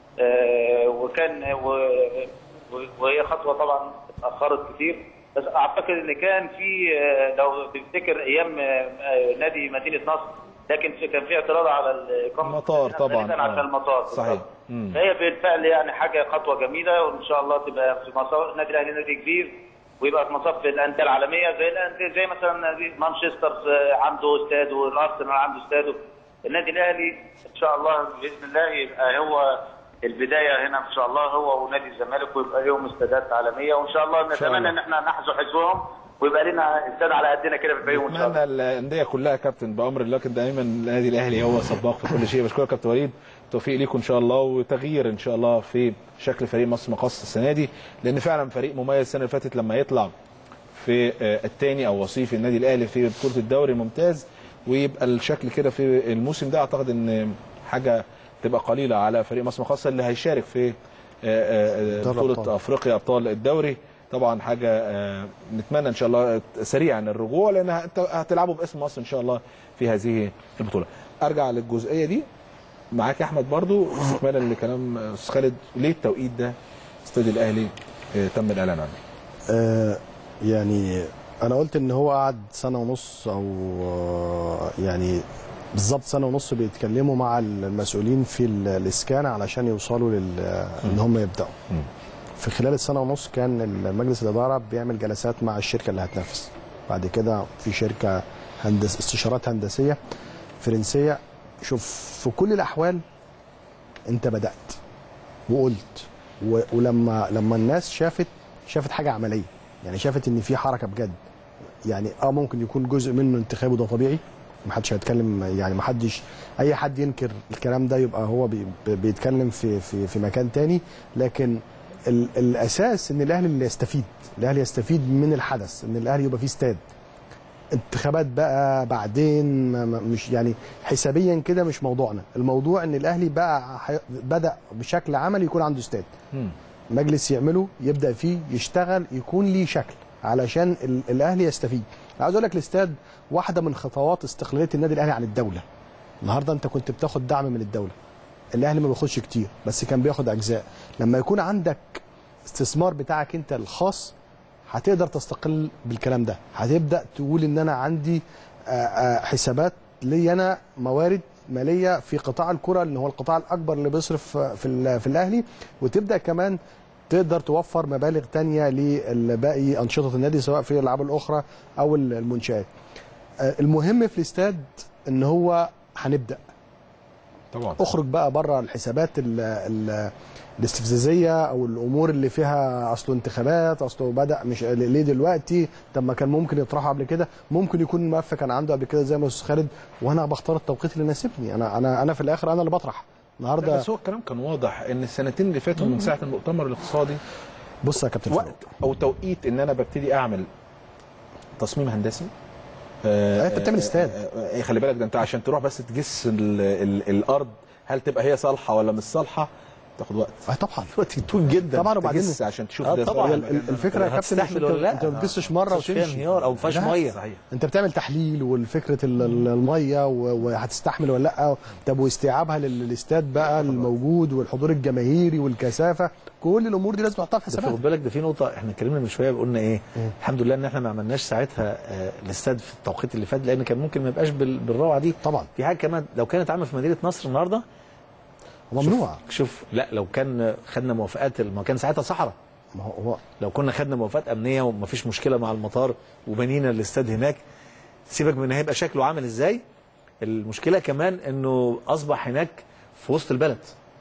آه، وكان و- و- وهي خطوه طبعا اتاخرت كتير بس اعتقد ان كان في آه، لو تفتكر ايام آه، آه، نادي مدينه نصر لكن في- كان في اعتراض على الاقامه المطار طبعا، تقريباً عشان آه. المطار صحيح. بالظبط. مم. فهي بالفعل يعني حاجه خطوه جميله وان شاء الله تبقى في مصر النادي الاهلي نادي كبير ويبقى في مصاف الانديه العالميه زي الانديه زي مثلا نادي مانشستر آه، عنده استاد والارسنال عنده استاده النادي الاهلي ان شاء الله باذن الله يبقى هو البدايه هنا ان شاء الله هو ونادي الزمالك ويبقى لهم استادات عالميه وان شاء الله نتمنى ان احنا نحذو حذوهم ويبقى لنا استاد على قدنا كده في الفيوم ان شاء الله اتمنى الانديه كلها يا كابتن بامر الله لكن دايما النادي الاهلي هو سباق في كل شيء بشكرك يا كابتن وليد توفيق ليكم ان شاء الله وتغيير ان شاء الله في شكل فريق مصر مقص السنه دي لان فعلا فريق مميز السنه اللي فاتت لما يطلع في الثاني او وصيف النادي الاهلي في بطوله الدوري الممتاز ويبقى الشكل كده في الموسم ده اعتقد ان حاجه تبقى قليله على فريق مصر مقص اللي هيشارك في آه، آه، دوري بطوله أبطال. افريقيا ابطال الدوري طبعا حاجه آه، نتمنى ان شاء الله سريعا الرجوع لان هت- هتلعبوا باسم مصر ان شاء الله في هذه البطوله ارجع للجزئيه دي معاك يا احمد برضو استكمالا لكلام استاذ خالد ليه التوقيت ده استاد الاهلي آه، تم الاعلان عنه آه، يعني انا قلت ان هو قعد سنه ونص او آه، يعني بالظبط سنه ونص بيتكلموا مع المسؤولين في ال- الاسكان علشان يوصلوا لل ان هم يبداوا في خلال السنه ونص كان مجلس الاداره بيعمل جلسات مع الشركه اللي هتنافس بعد كده في شركه هندس استشارات هندسيه فرنسيه شوف في كل الاحوال انت بدات وقلت و- ولما لما الناس شافت شافت حاجه عمليه يعني شافت ان في حركه بجد يعني اه ممكن يكون جزء منه انتخابه ده طبيعي ما حدش هيتكلم يعني ما حدش اي حد ينكر الكلام ده يبقى هو بي بيتكلم في في في مكان تاني لكن ال الاساس ان الاهلي اللي يستفيد الاهلي يستفيد من الحدث ان الاهلي يبقى فيه استاد انتخابات بقى بعدين ما- ما- مش يعني حسابيا كده مش موضوعنا الموضوع ان الاهلي بقى حي- بدا بشكل عملي يكون عنده استاد مجلس يعمله يبدا فيه يشتغل يكون ليه شكل علشان ال- الاهلي يستفيد عاوز اقول لك الاستاد واحده من خطوات استقلاليه النادي الاهلي عن الدوله النهارده انت كنت بتاخد دعم من الدوله الاهلي ما بياخدش كتير بس كان بياخد اجزاء لما يكون عندك استثمار بتاعك انت الخاص هتقدر تستقل بالكلام ده هتبدا تقول ان انا عندي آه، آه، حسابات لي انا موارد ماليه في قطاع الكره اللي هو القطاع الاكبر اللي بيصرف آه، في ال- في الاهلي وتبدا كمان تقدر توفر مبالغ تانية لباقي انشطه النادي سواء في الالعاب الاخرى او المنشات آه، المهم في الاستاد ان هو هنبدا طبعا اخرج بقى بره الحسابات ال ال الاستفزازيه او الامور اللي فيها اصله انتخابات اصله بدا مش ليه دلوقتي طب ما كان ممكن يطرحه قبل كده ممكن يكون الملف كان عنده قبل كده زي ما استاذ خالد وانا بختار التوقيت اللي يناسبني انا انا انا في الاخر انا اللي بطرح لا، النهارده بس هو الكلام كان واضح ان السنتين اللي فاتوا من ساعه المؤتمر الاقتصادي بص يا كابتن فاروق وقت او توقيت ان انا ببتدي اعمل تصميم هندسي آه، أنت بتعمل استاد. آه، آه، خلي بالك ده انت عشان تروح بس تجس ال ال الارض هل تبقى هي صالحه ولا مش صالحه تاخد وقت اه طبعا وقت طويل جدا طبعا وبعدين- تجس عشان تشوف آه، ده طبعاً. صالح ال- ولا ال- الفكره يا كابتن مش هتستحمل انت, ولا لا؟ انت ما بتجسش مره مفيش فيها وتمشي انهيار او ما فيهاش لا. ميه صحيح انت بتعمل تحليل والفكره ال- ال- الميه و- وهتستحمل ولا لا طب واستيعابها لل- للاستاد بقى الموجود والحضور الجماهيري والكثافه كل الامور دي لازم تحطها في ده في- حساباتك خد بالك ده في نقطه احنا اتكلمنا من شويه قلنا ايه الحمد لله ان احنا ما عملناش ساعتها آه، الاستاد في التوقيت اللي فات لان كان ممكن ما يبقاش بال- بالروعه دي طبعا في حاجه كمان لو كانت عامله في مدينه نصر النهارده ممنوع شوف لا لو كان خدنا موافقات ما كان ساعتها صحراء ما هو هو لو كنا خدنا موافقات امنيه ومفيش مشكله مع المطار وبنينا الاستاد هناك سيبك من هيبقى شكله عامل ازاي المشكله كمان انه اصبح هناك في وسط البلد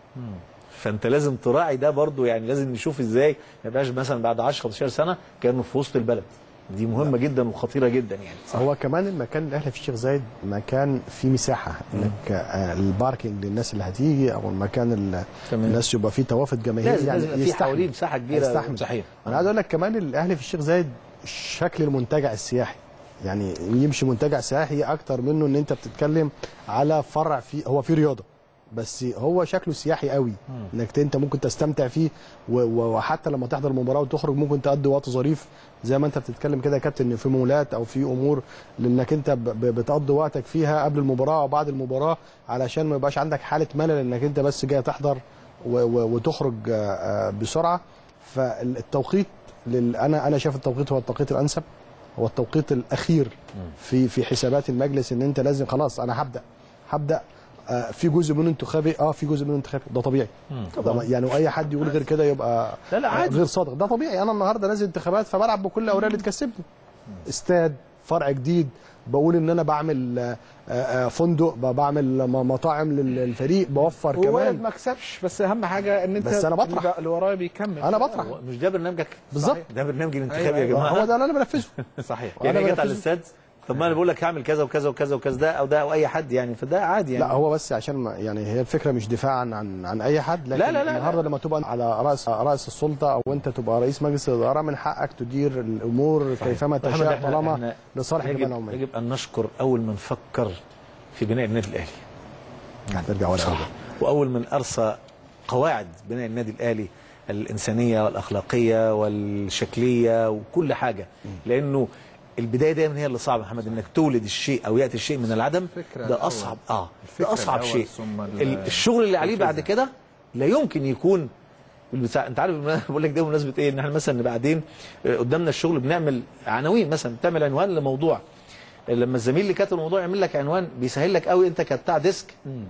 فانت لازم تراعي ده برضو يعني لازم نشوف ازاي ما يبقاش مثلا بعد 10 15 سنه كانه في وسط البلد دي مهمه جدا وخطيره جدا يعني هو كمان المكان الاهلي في الشيخ زايد مكان فيه مساحه انك آه، الباركينج للناس اللي هتيجي او المكان اللي تمام. الناس يبقى فيه توافد جماهيري لازم يعني لازم يبقى في يستحمل. حواليه مساحه كبيره يستحمل. صحيح انا عايز اقول لك كمان الاهلي في الشيخ زايد شكل المنتجع السياحي يعني يمشي منتجع سياحي اكتر منه ان انت بتتكلم على فرع فيه هو فيه رياضه بس هو شكله سياحي قوي انك انت ممكن تستمتع فيه و- و- وحتى لما تحضر المباراه وتخرج ممكن تقضي وقت ظريف زي ما انت بتتكلم كده يا كابتن ان في مولات او في امور لانك انت ب- ب- بتقضي وقتك فيها قبل المباراه وبعد المباراه علشان ما يبقاش عندك حاله ملل انك انت بس جاي تحضر و- و- وتخرج آه، آه، بسرعه فالتوقيت لل... انا انا شايف التوقيت هو التوقيت الانسب هو التوقيت الاخير في في حسابات المجلس ان انت لازم خلاص انا هبدا هبدا آه، في جزء منه انتخابي اه في جزء منه انتخابي ده طبيعي ده يعني اي حد يقول غير كده يبقى لا لا عادي. غير صادق ده طبيعي انا النهارده نازل انتخابات فبلعب بكل الاوراق اللي تكسبني استاد فرع جديد بقول ان انا بعمل آه، آه، فندق ب- بعمل م- مطاعم لل- للفريق بوفر وارد كمان ما اكسبش بس اهم حاجه ان انت بس أنا بطرح. اللي- اللي ورايا بيكمل انا بطرح هو مش ده برنامجك بالظبط. ده برنامج الانتخابي أيوة، يا أيوة. جماعه هو ده اللي انا بنفذه صحيح يعني أنا جيت على بنفذه. الاستاد طب ما انا بقول لك هعمل كذا وكذا وكذا وكذا ده او ده او اي حد يعني فده عادي يعني لا هو بس عشان ما يعني هي الفكره مش دفاعا عن عن اي حد لكن لا، لا، لا، النهارده لما تبقى على راس راس السلطه او انت تبقى رئيس مجلس الاداره من حقك تدير الامور كيفما محمد، تشاء إحنا- طالما إحنا لصالح الجمعيه يجب, العموميه يجب ان نشكر اول من فكر في بناء النادي الاهلي هترجع ورا صح واول من ارسى قواعد بناء النادي الاهلي الانسانيه والاخلاقيه والشكليه وكل حاجه لانه البدايه دايما هي اللي صعبه يا محمد انك تولد الشيء او ياتي الشيء من العدم الفكرة ده الأول. اصعب اه الفكرة ده اصعب الأول شيء ثم ال- ال- الشغل اللي عليه بعد كده لا يمكن يكون بالبتاع انت عارف بقول لك ده بمناسبه ايه ان احنا مثلا بعدين آه، قدامنا الشغل بنعمل عناوين مثلا تعمل عنوان لموضوع لما الزميل اللي كاتب الموضوع يعمل لك عنوان بيسهل لك قوي انت كبتاع ديسك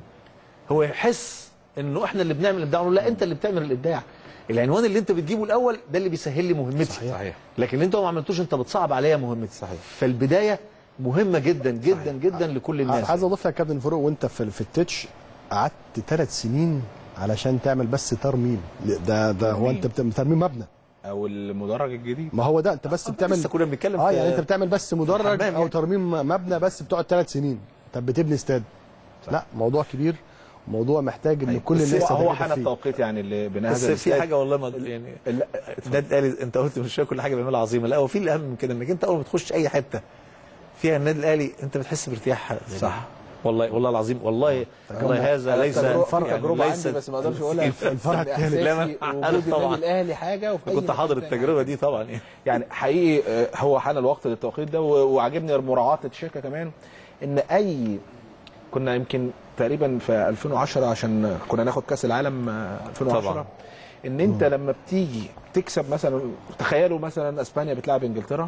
هو يحس انه احنا اللي بنعمل الابداع لا انت اللي بتعمل الابداع العنوان اللي انت بتجيبه الاول ده اللي بيسهل لي مهمتي صحيح. صحيح. لكن اللي انت ما عملتوش انت بتصعب عليا مهمتي صحيح. فالبدايه مهمه جدا جدا جدا لكل الناس عايز اضيف لك يا كابتن فاروق وانت في في التتش قعدت ثلاث سنين علشان تعمل بس ترميم ده ده هو انت بت- ترميم مبنى او المدرج الجديد ما هو ده انت بس بتعمل لسه كنا بنتكلم اه في- يعني انت بتعمل بس مدرج الحمام او يعني. ترميم مبنى بس بتقعد ثلاث سنين طب بتبني استاد لا موضوع كبير موضوع محتاج ان كل بس الناس هو تتكاتف حان فيه. التوقيت يعني اللي بناء بس هذا في حاجه والله ما يعني ال- النادي الاهلي انت قلت مش كل حاجه بيعملها عظيمه لا هو في الاهم من كده انك انت اول ما تخش اي حته فيها النادي الاهلي انت بتحس بارتياح غريب. صح. والله والله العظيم والله والله هذا ليس فرق يعني تجربه ليس عندي بس ما اقدرش اقولها الفرق الثالث. لا، ما- إحساسي أنا وجود طبعاً. النادي الاهلي حاجه وفي أي كنت حاضر مكان تاني التجربه دي طبعا يعني يعني حقيقي آه، هو حان الوقت للتوقيت ده و- وعجبني مراعاه الشركه كمان ان اي كنا يمكن تقريبا في 2010 عشان كنا ناخد كاس العالم آه، 2010 طبعاً. ان انت لما بتيجي تكسب مثلا تخيلوا مثلا اسبانيا بتلعب انجلترا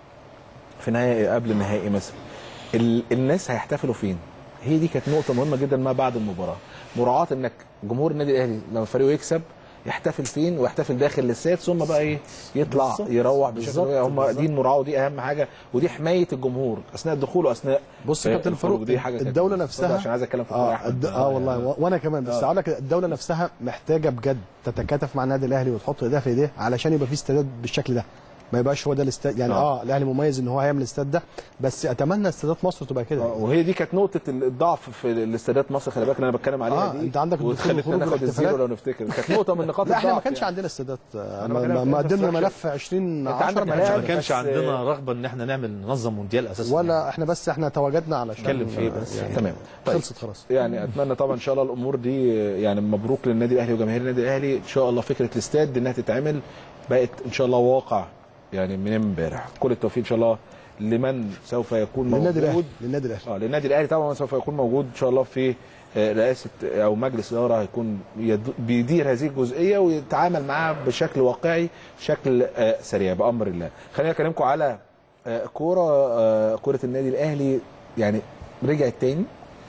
في نهائي قبل النهائي مثلا ال- الناس هيحتفلوا فين؟ هي دي كانت نقطه مهمه جدا ما بعد المباراه مراعاه انك جمهور النادي الاهلي لما فريقه يكسب يحتفل فين ويحتفل داخل الاستاد ثم بقى ايه يطلع بالظبط. يروح بشكل بالظبط. هم بالظبط. دي المراعاه ودي اهم حاجه ودي حمايه الجمهور اثناء الدخول واثناء بص يا كابتن الخروج. فاروق دي حاجه كانت- الدوله اتفضل نفسها عشان عايز اتكلم في اه, أحمد. الد... آه والله و- وانا كمان بس اقول لك الدوله نفسها محتاجه بجد تتكاتف مع النادي الاهلي وتحط ايديها في ايديه علشان يبقى في استادات بالشكل ده ما يبقاش هو ده الاستاد يعني اه, الاهلي مميز ان هو هيعمل الاستاد ده بس اتمنى استادات مصر تبقى كده آه، وهي دي كانت نقطه الضعف في الاستادات مصر خلي بالك اللي انا بتكلم عليها آه، دي أنت عندك الدخول وخلتنا والخروج ناخد والاحتفالات. الزيرو لو نفتكر كانت نقطه من نقاط لا احنا ما الضعف كانش يعني. عندنا استادات آه، أنا ما- بكلمك ما ما في قدمنا infrastructure. ملف 20 أنت عندك 10 ملاعب ما بس- كانش عندنا رغبه ان احنا نعمل ننظم مونديال اساسا ولا احنا بس احنا تواجدنا علشان نتكلم في إيه بس؟ يعني تمام طيب خلصت خلاص يعني اتمنى طبعا ان شاء الله الامور دي يعني مبروك للنادي الاهلي وجماهير النادي الاهلي ان شاء الله فكره الاستاد انها تتعمل بقت ان شاء الله واقع يعني من امبارح كل التوفيق ان شاء الله لمن سوف يكون للنادي الاهلي موجود للنادي الاهلي اه للنادي الاهلي طبعا سوف يكون موجود ان شاء الله في آه، رئاسه او مجلس اداره هيكون يد- بيدير هذه الجزئيه ويتعامل معاها بشكل واقعي بشكل آه، سريع بامر الله خليني اكلمكم على آه، كوره آه، كره النادي الاهلي يعني رجعت تاني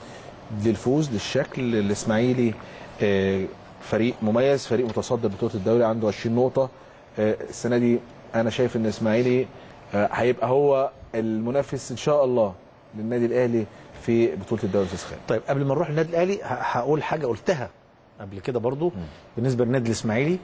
للفوز للشكل الاسماعيلي آه، فريق مميز فريق متصدر بطوله الدوري عنده 20 نقطه آه، السنه دي انا شايف ان الاسماعيلي آه، هيبقى هو المنافس ان شاء الله للنادي الاهلي في بطوله الدوري الفسخان طيب قبل ما نروح للنادي الاهلي ه- هقول حاجه قلتها قبل كده برضو بالنسبه للنادي الاسماعيلي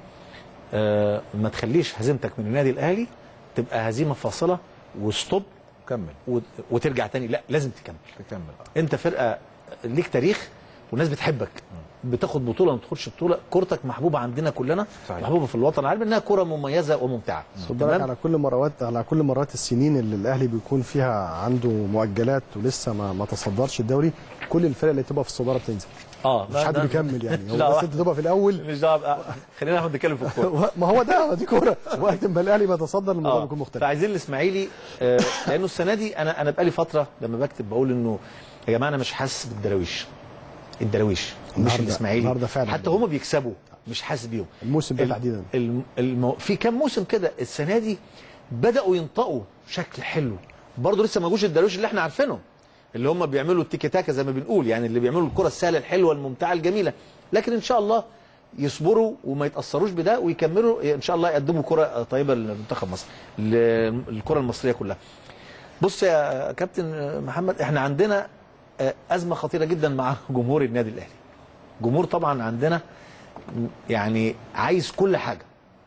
آه ما تخليش هزيمتك من النادي الاهلي تبقى هزيمه فاصله وستوب كمل وت- وترجع تاني لا لازم تكمل تكمل انت فرقه ليك تاريخ والناس بتحبك بتاخد بطوله ما تاخدش بطوله كورتك محبوبه عندنا كلنا صحيح. محبوبه في الوطن العربي انها كوره مميزه وممتعه خد بالك على كل مرات على كل مرات السنين اللي الاهلي بيكون فيها عنده مؤجلات ولسه ما ما تصدرش الدوري كل الفرق اللي تبقى في الصداره بتنزل اه مش حد بيكمل يعني هو لا، بس واحد. انت تبقى في الاول مش دعوه بقى. خلينا ناخد نتكلم في الكوره ما هو ده دي كوره وقت ما الاهلي بيتصدر الموضوع اه بيكون مختلف فعايزين الاسماعيلي آه لانه السنه دي انا انا بقالي فتره لما بكتب بقول انه يا جماعه انا مش حاسس بالدراويش الدراويش مش النهاردة- الاسماعيلي النهاردة فعلا حتى هم بيكسبوا مش حاسس بيهم الموسم ده ال- تحديدا الم... المو... في كام موسم كده السنه دي بداوا ينطقوا شكل حلو برضه لسه ما جوش الدرويش اللي احنا عارفينهم اللي هم بيعملوا التيكي تاكا زي ما بنقول يعني اللي بيعملوا الكره السهله الحلوه الممتعه الجميله لكن ان شاء الله يصبروا وما يتاثروش بده ويكملوا ان شاء الله يقدموا كره طيبه لمنتخب مصر للكره المصريه كلها بص يا كابتن محمد احنا عندنا آه، ازمه خطيره جدا مع جمهور النادي الاهلي جمهور طبعا عندنا يعني عايز كل حاجه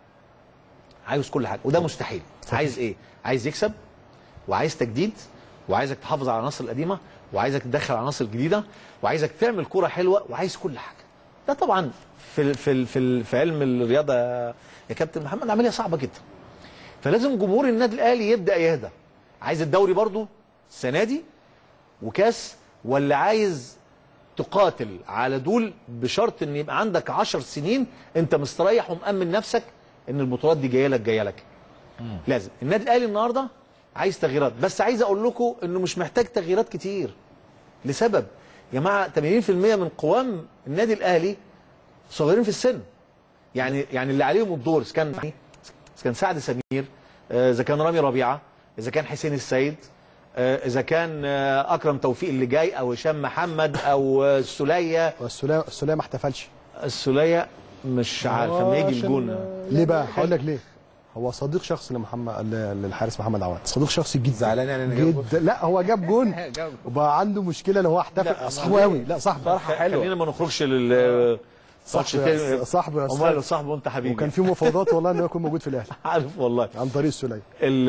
عايز كل حاجه وده مستحيل عايز ايه عايز يكسب وعايز تجديد وعايزك تحافظ على العناصر القديمه وعايزك تدخل عناصر جديده وعايزك تعمل كوره حلوه وعايز كل حاجه ده طبعا في ال- في ال- في ال- في علم الرياضه يا كابتن محمد عمليه صعبه جدا فلازم جمهور النادي الاهلي يبدا يهدى عايز الدوري برضو السنه دي وكاس ولا عايز تقاتل على دول بشرط ان يبقى عندك 10 سنين انت مستريح ومأمن نفسك ان البطولات دي جايه لك جايه لك لازم النادي الاهلي النهارده عايز تغييرات بس عايز اقول لكم انه مش محتاج تغييرات كتير لسبب يا جماعه 80% من قوام النادي الاهلي صغيرين في السن يعني يعني اللي عليهم الدور اذا كان اذا كان سعد سمير آه، اذا كان رامي ربيعه اذا كان حسين السيد آه، اذا كان آه، اكرم توفيق اللي جاي او هشام محمد او آه، السوليه والسوليه السوليه ما احتفلش السوليه مش عارف لما يجي الجون ليه بقى هقول لك ليه هو صديق شخصي لمحمد ل- للحارس محمد عواد صديق شخصي جدا زعلان يعني إن جاب جول؟ جدا لا هو جاب جون وبقى عنده مشكله ان هو احتفل صاحبه قوي لا صاحبه فرحه حلوه خلينا ما نخرجش لل ماتش صاحبه يا- تاني صاحبه يا امال أستاذ. صاحبه انت حبيبي وكان في مفاوضات والله انه يكون موجود في الاهلي عارف والله عن طريق السوليه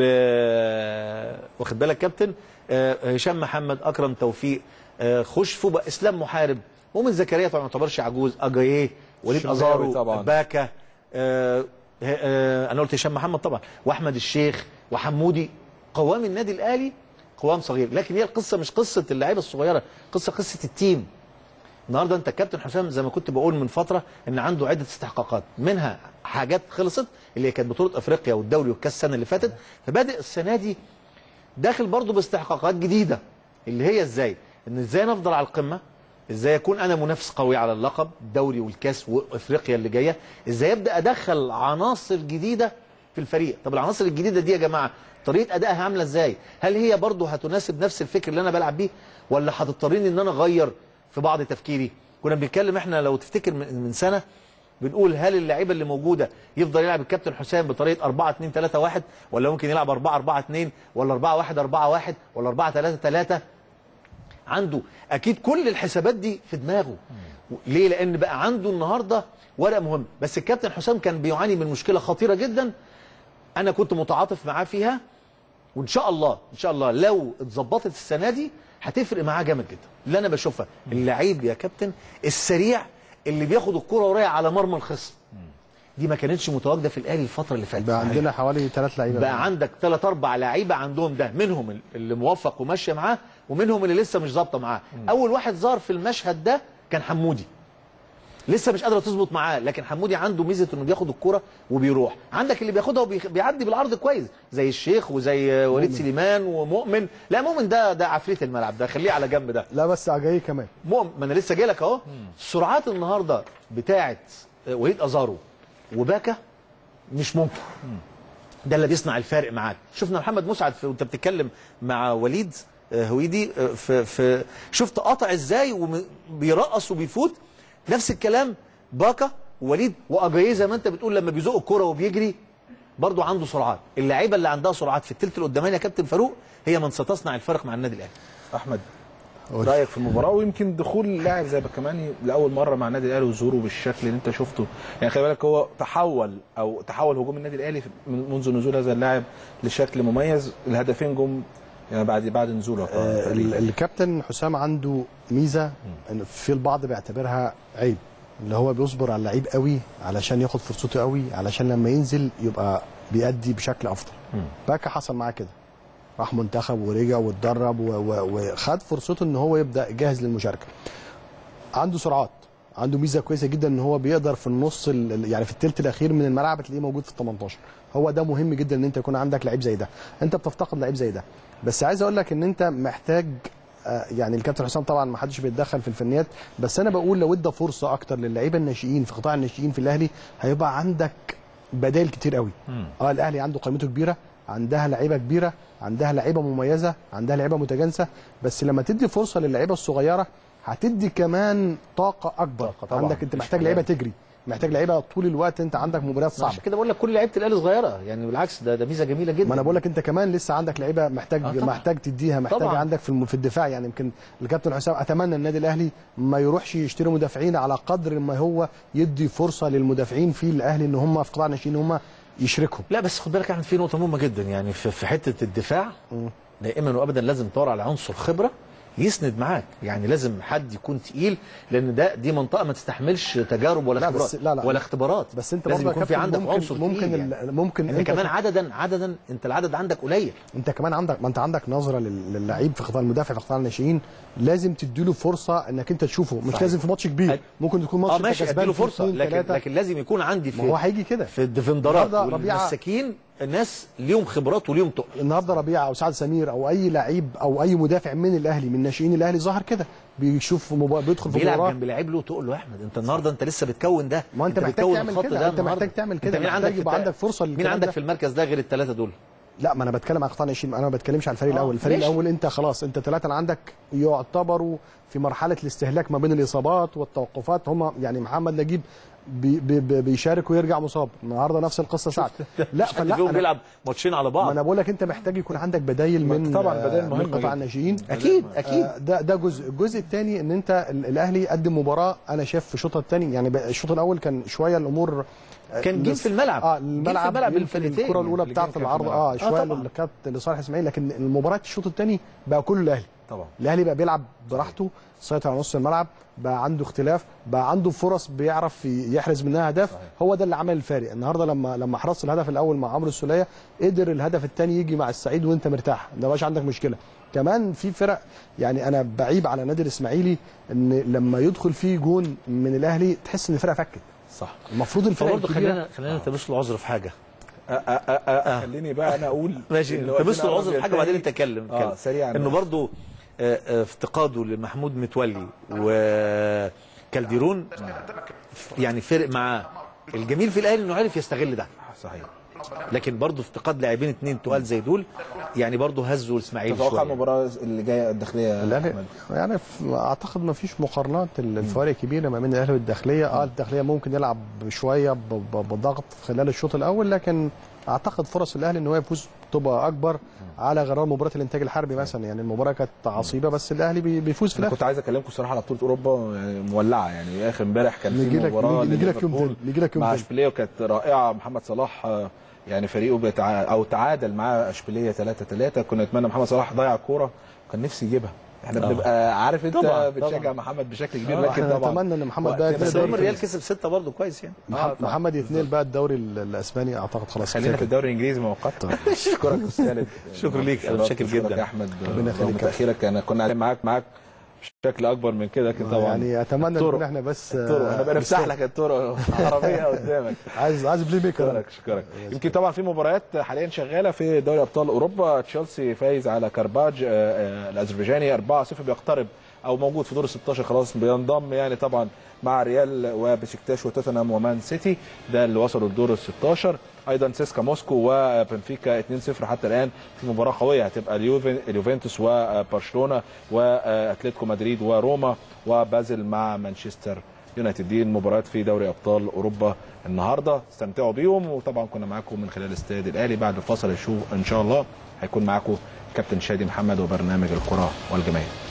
ال- واخد بالك كابتن آه، هشام محمد اكرم توفيق آه، خشفو بقى اسلام محارب مؤمن زكريا طبعا ما يعتبرش عجوز اجاييه وليد الشناوي ازارو طبعاً. باكا آه، آه، انا قلت هشام محمد طبعا واحمد الشيخ وحمودي قوام النادي الاهلي قوام صغير لكن هي القصه مش قصه اللعيبه الصغيره قصه قصه التيم النهارده انت الكابتن حسام زي ما كنت بقول من فتره ان عنده عده استحقاقات منها حاجات خلصت اللي هي كانت بطوله افريقيا والدوري والكاس السنه اللي فاتت فبادئ السنه دي داخل برضه باستحقاقات جديده اللي هي ازاي ان ازاي نفضل على القمه ازاي اكون انا منافس قوي على اللقب الدوري والكاس وافريقيا اللي جايه ازاي ابدا ادخل عناصر جديده في الفريق طب العناصر الجديده دي يا جماعه طريقه ادائها عامله ازاي هل هي برضه هتناسب نفس الفكر اللي انا بلعب بيه ولا هتضطرني ان انا اغير في بعض تفكيري كنا بنتكلم احنا لو تفتكر من من سنه بنقول هل اللعيبه اللي موجوده يفضل يلعب الكابتن حسام بطريقه 4 2 3 1 ولا ممكن يلعب 4 4 2 ولا 4 1 4 1 ولا 4 3 3 عنده اكيد كل الحسابات دي في دماغه ليه لان بقى عنده النهارده ورقه مهم بس الكابتن حسام كان بيعاني من مشكله خطيره جدا انا كنت متعاطف معاه فيها وان شاء الله ان شاء الله لو اتظبطت السنه دي هتفرق معاه جامد جدا اللي انا بشوفها اللعيب يا كابتن السريع اللي بياخد الكره ورايح على مرمى الخصم دي ما كانتش متواجده في الاهلي الفتره اللي فاتت بقى عندنا حوالي ثلاث لعيبه بقى عندك ثلاث اربع لعيبه عندهم ده منهم اللي موفق وماشيه معاه ومنهم اللي لسه مش ظابطه معاه اول واحد ظهر في المشهد ده كان حمودي لسه مش قادره تظبط معاه لكن حمودي عنده ميزه انه بياخد الكره وبيروح عندك اللي بياخدها وبيعدي بالعرض كويس زي الشيخ وزي وليد سليمان ومؤمن لا مؤمن ده ده عفريت الملعب ده خليه على جنب ده لا بس عجايي كمان مؤمن ما انا لسه جاي لك اهو السرعات النهارده بتاعه وليد ازارو وباكا مش ممكن ده اللي بيصنع الفارق معاك شفنا محمد مسعد في وانت بتتكلم مع وليد آه، هويدي آه، في في شفت قطع ازاي وبيرقص وبيفوت نفس الكلام باكا ووليد واجاييه زي ما انت بتقول لما بيزق الكرة وبيجري برضه عنده سرعات اللعيبه اللي عندها سرعات في الثلث القداماني يا كابتن فاروق هي من ستصنع الفرق مع النادي الاهلي احمد رايك في المباراه ويمكن دخول لاعب زي بكماني لاول مره مع النادي الاهلي وظهوره بالشكل اللي انت شفته يعني خلي بالك هو تحول او تحول هجوم النادي الاهلي في- من- منذ نزول هذا اللاعب لشكل مميز الهدفين جم يعني بعد بعد نزوله آه، ال- الكابتن حسام عنده ميزه إن في البعض بيعتبرها عيب اللي هو بيصبر على اللعيب قوي علشان ياخد فرصته قوي علشان لما ينزل يبقى بيأدي بشكل افضل باكا حصل معاه كده راح منتخب ورجع واتدرب و- و- وخد فرصته ان هو يبدا جاهز للمشاركه عنده سرعات عنده ميزه كويسه جدا ان هو بيقدر في النص ال- يعني في الثلث الاخير من الملعب تلاقيه موجود في ال 18 هو ده مهم جدا ان انت يكون عندك لعيب زي ده انت بتفتقد لعيب زي ده بس عايز اقول لك ان انت محتاج آه، يعني الكابتن حسام طبعا ما حدش بيتدخل في الفنيات بس انا بقول لو ادى فرصه اكتر للعيبه الناشئين في قطاع الناشئين في الاهلي هيبقى عندك بدائل كتير قوي اه الاهلي عنده قيمته كبيره عندها لعيبه كبيره عندها لعيبه مميزه عندها لعيبه متجانسه بس لما تدي فرصه للعيبه الصغيره هتدي كمان طاقه اكبر طاقة طبعاً، عندك انت مفيش محتاج كلام. لعيبه تجري محتاج لعيبه طول الوقت انت عندك مباريات صعبه عشان كده بقول لك كل لعيبه الاهلي صغيره يعني بالعكس ده ده ميزه جميله جدا ما انا بقول لك انت كمان لسه عندك لعيبه محتاج آه طبعاً. محتاج تديها محتاج طبعاً. عندك في الم- في الدفاع يعني يمكن الكابتن حسام اتمنى النادي الاهلي ما يروحش يشتري مدافعين على قدر ما هو يدي فرصه للمدافعين في الاهلي ان هم في قطاع الناشئين ان هم يشركوا لا بس خد بالك يا احمد في نقطه مهمه جدا يعني في, في حته الدفاع دائما وابدا لازم تدور على عنصر خبره يسند معاك يعني لازم حد يكون تقيل لان ده دي منطقه ما تستحملش تجارب ولا لا اختبارات بس- لا لا. ولا اختبارات بس انت لازم برضه يا يكون في كابتن عندك ممكن عنصر ممكن تقيل ال- يعني. ممكن انت كمان عددا عددا انت العدد عندك قليل انت كمان عندك ما انت عندك نظره لل- للعيب في قطاع المدافع في قطاع الناشئين لازم تديله فرصه انك انت تشوفه مش صحيح. لازم في ماتش كبير ممكن تكون ماتش اه انت ماشي كسبان اديله فيه فرصه اتنين، لكن تلاتة. لكن لازم يكون عندي في ما هو هيجي كده في الديفندرات النهارده ربيعة- والمساكين الناس ليهم خبرات وليهم تقل النهارده ربيعه او سعد سمير او اي لعيب او اي مدافع من الاهلي من ناشئين الاهلي ظهر كده بيشوف مبا... بيدخل في بيلعب مباراه جنب لعيب له تقول له يا احمد انت النهارده انت لسه بتكون ده ما انت محتاج بتكون تعمل الخط كده، ده انت محتاج النهاردة. تعمل كده، انت مين محتاج عندك في يبقى الت- عندك فرصة مين للكلام عندك ده. في المركز ده غير الثلاثه دول لا ما انا بتكلم عن قطاع الناشئين انا ما بتكلمش على الفريق آه، الاول الفريق ماشي. الاول انت خلاص انت ثلاثه اللي عندك يعتبروا في مرحله الاستهلاك ما بين الاصابات والتوقفات هم يعني محمد نجيب بي بي بي بيشارك ويرجع مصاب النهارده نفس القصه سعد لا مش حد فلا فيهم أنا- بيلعب ماتشين على ما بعض انا بقول لك انت محتاج يكون عندك بدايل من طبعاً بدايل آه، مهمة من قطاع جداً. الناشئين اكيد اكيد آه، ده ده جزء الجزء الثاني ان انت ال- الاهلي قدم مباراه انا شايف في الشوط الثاني يعني بقى الشوط الاول كان شويه الامور آه، كان جيل لس- في الملعب اه جيل في الملعب الملعب يمكن الفرقتين الكره الاولى اللي بتاعه كان في العرض الملعب. اه آه، شويه طبعاً. اللي كانت لصالح اسماعيل لكن المباراه الشوط الثاني بقى كله الاهلي طبعا الاهلي بقى بيلعب براحته سيطر على نص الملعب بقى عنده اختلاف بقى عنده فرص بيعرف يحرز منها اهداف هو ده اللي عمل الفارق النهارده لما لما حرصت الهدف الاول مع عمرو السوليه قدر الهدف الثاني يجي مع السعيد وانت مرتاح ده مش عندك مشكله كمان في فرق يعني انا بعيب على نادي الاسماعيلي ان لما يدخل فيه جون من الاهلي تحس ان الفرقه فكت صح المفروض الفرق فبرضه الكبيره خلينا خلينا نلتمس له عذر في حاجه أ- أ- أ- أ- خليني بقى انا اقول ماشي اللي وقتنا نلتمس له العذر في حاجه بينتهي. وبعدين انت اتكلم اه اتكلم. سريعا انه برضه آه، آه، افتقاده لمحمود متولي وكالديرون يعني فرق معاه الجميل في الاهلي انه عرف يستغل ده صحيح لكن برضه افتقاد لاعبين اتنين تقال زي دول يعني برضه هزوا الاسماعيلي تتوقع شويه المباراه اللي جايه الداخليه يا الاهلي أحمد؟ يعني ف- اعتقد ما فيش مقارنات الفوارق كبيره ما بين الاهلي والداخليه اه الداخليه ممكن يلعب شويه ب- ب- بضغط خلال الشوط الاول لكن اعتقد فرص الاهلي ان هو يفوز تبقى اكبر على غرار مباراه الانتاج الحربي مثلا يعني المباراه كانت عصيبه بس الاهلي بي- بيفوز في انا الاخر كنت عايز اكلمكم الصراحه على بطوله اوروبا يعني مولعه يعني اخر امبارح كان نيجي في لك- مباراه نيجي- نيجي لك يوم لليفربول تاني، نيجي لك يوم مع تاني. اشبيليه وكانت رائعه محمد صلاح آه، يعني فريقه بيتع... او تعادل مع اشبيليه 3 3 كنا نتمنى محمد صلاح ضيع الكوره وكان نفسي يجيبها احنا آه. بنبقى عارف انت طبعاً، بتشجع طبعاً. محمد بشكل كبير آه، لكن احنا طبعا نتمنى ان محمد وقت ده بس يتنقل بس دوري هم الريال فرنسي. كسب ستة برضه كويس يعني مح- محمد يتنقل بقى الدوري ال- الاسباني اعتقد خلاص خلينا في الدوري الانجليزي مؤقتا اشكرك استاذ خالد شكرا ليك، أنا متشكر أشكرك جدا. يا احمد ربنا يخليك. رغم تاخيرك انا كنا معاك معاك بشكل اكبر من كده لكن طبعا يعني اتمنى الطرق. نكون احنا بس الطرق احنا بنفتح لك الطرق عربيه قدامك عايز عايز بلاي ميكر اشكرك اشكرك يمكن طبعا في مباريات حاليا شغاله في دوري ابطال اوروبا تشيلسي فايز على كارباج آه، آه، الاذربيجاني 4-0 بيقترب او موجود في دور ال 16 خلاص بينضم يعني طبعا مع ريال وبشكتاش وتوتنهام ومان سيتي ده اللي وصلوا لدور ال 16 ايضا سيسكا موسكو وبنفيكا 2-0 حتى الان في مباراه قويه هتبقى اليوفن اليوفنتوس وبرشلونه واتلتيكو مدريد وروما وبازل مع مانشستر يونايتد دي المباريات في دوري ابطال اوروبا النهارده استمتعوا بيهم وطبعا كنا معاكم من خلال استاد الاهلي بعد الفصل شو ان شاء الله هيكون معاكم كابتن شادي محمد وبرنامج الكره والجماهير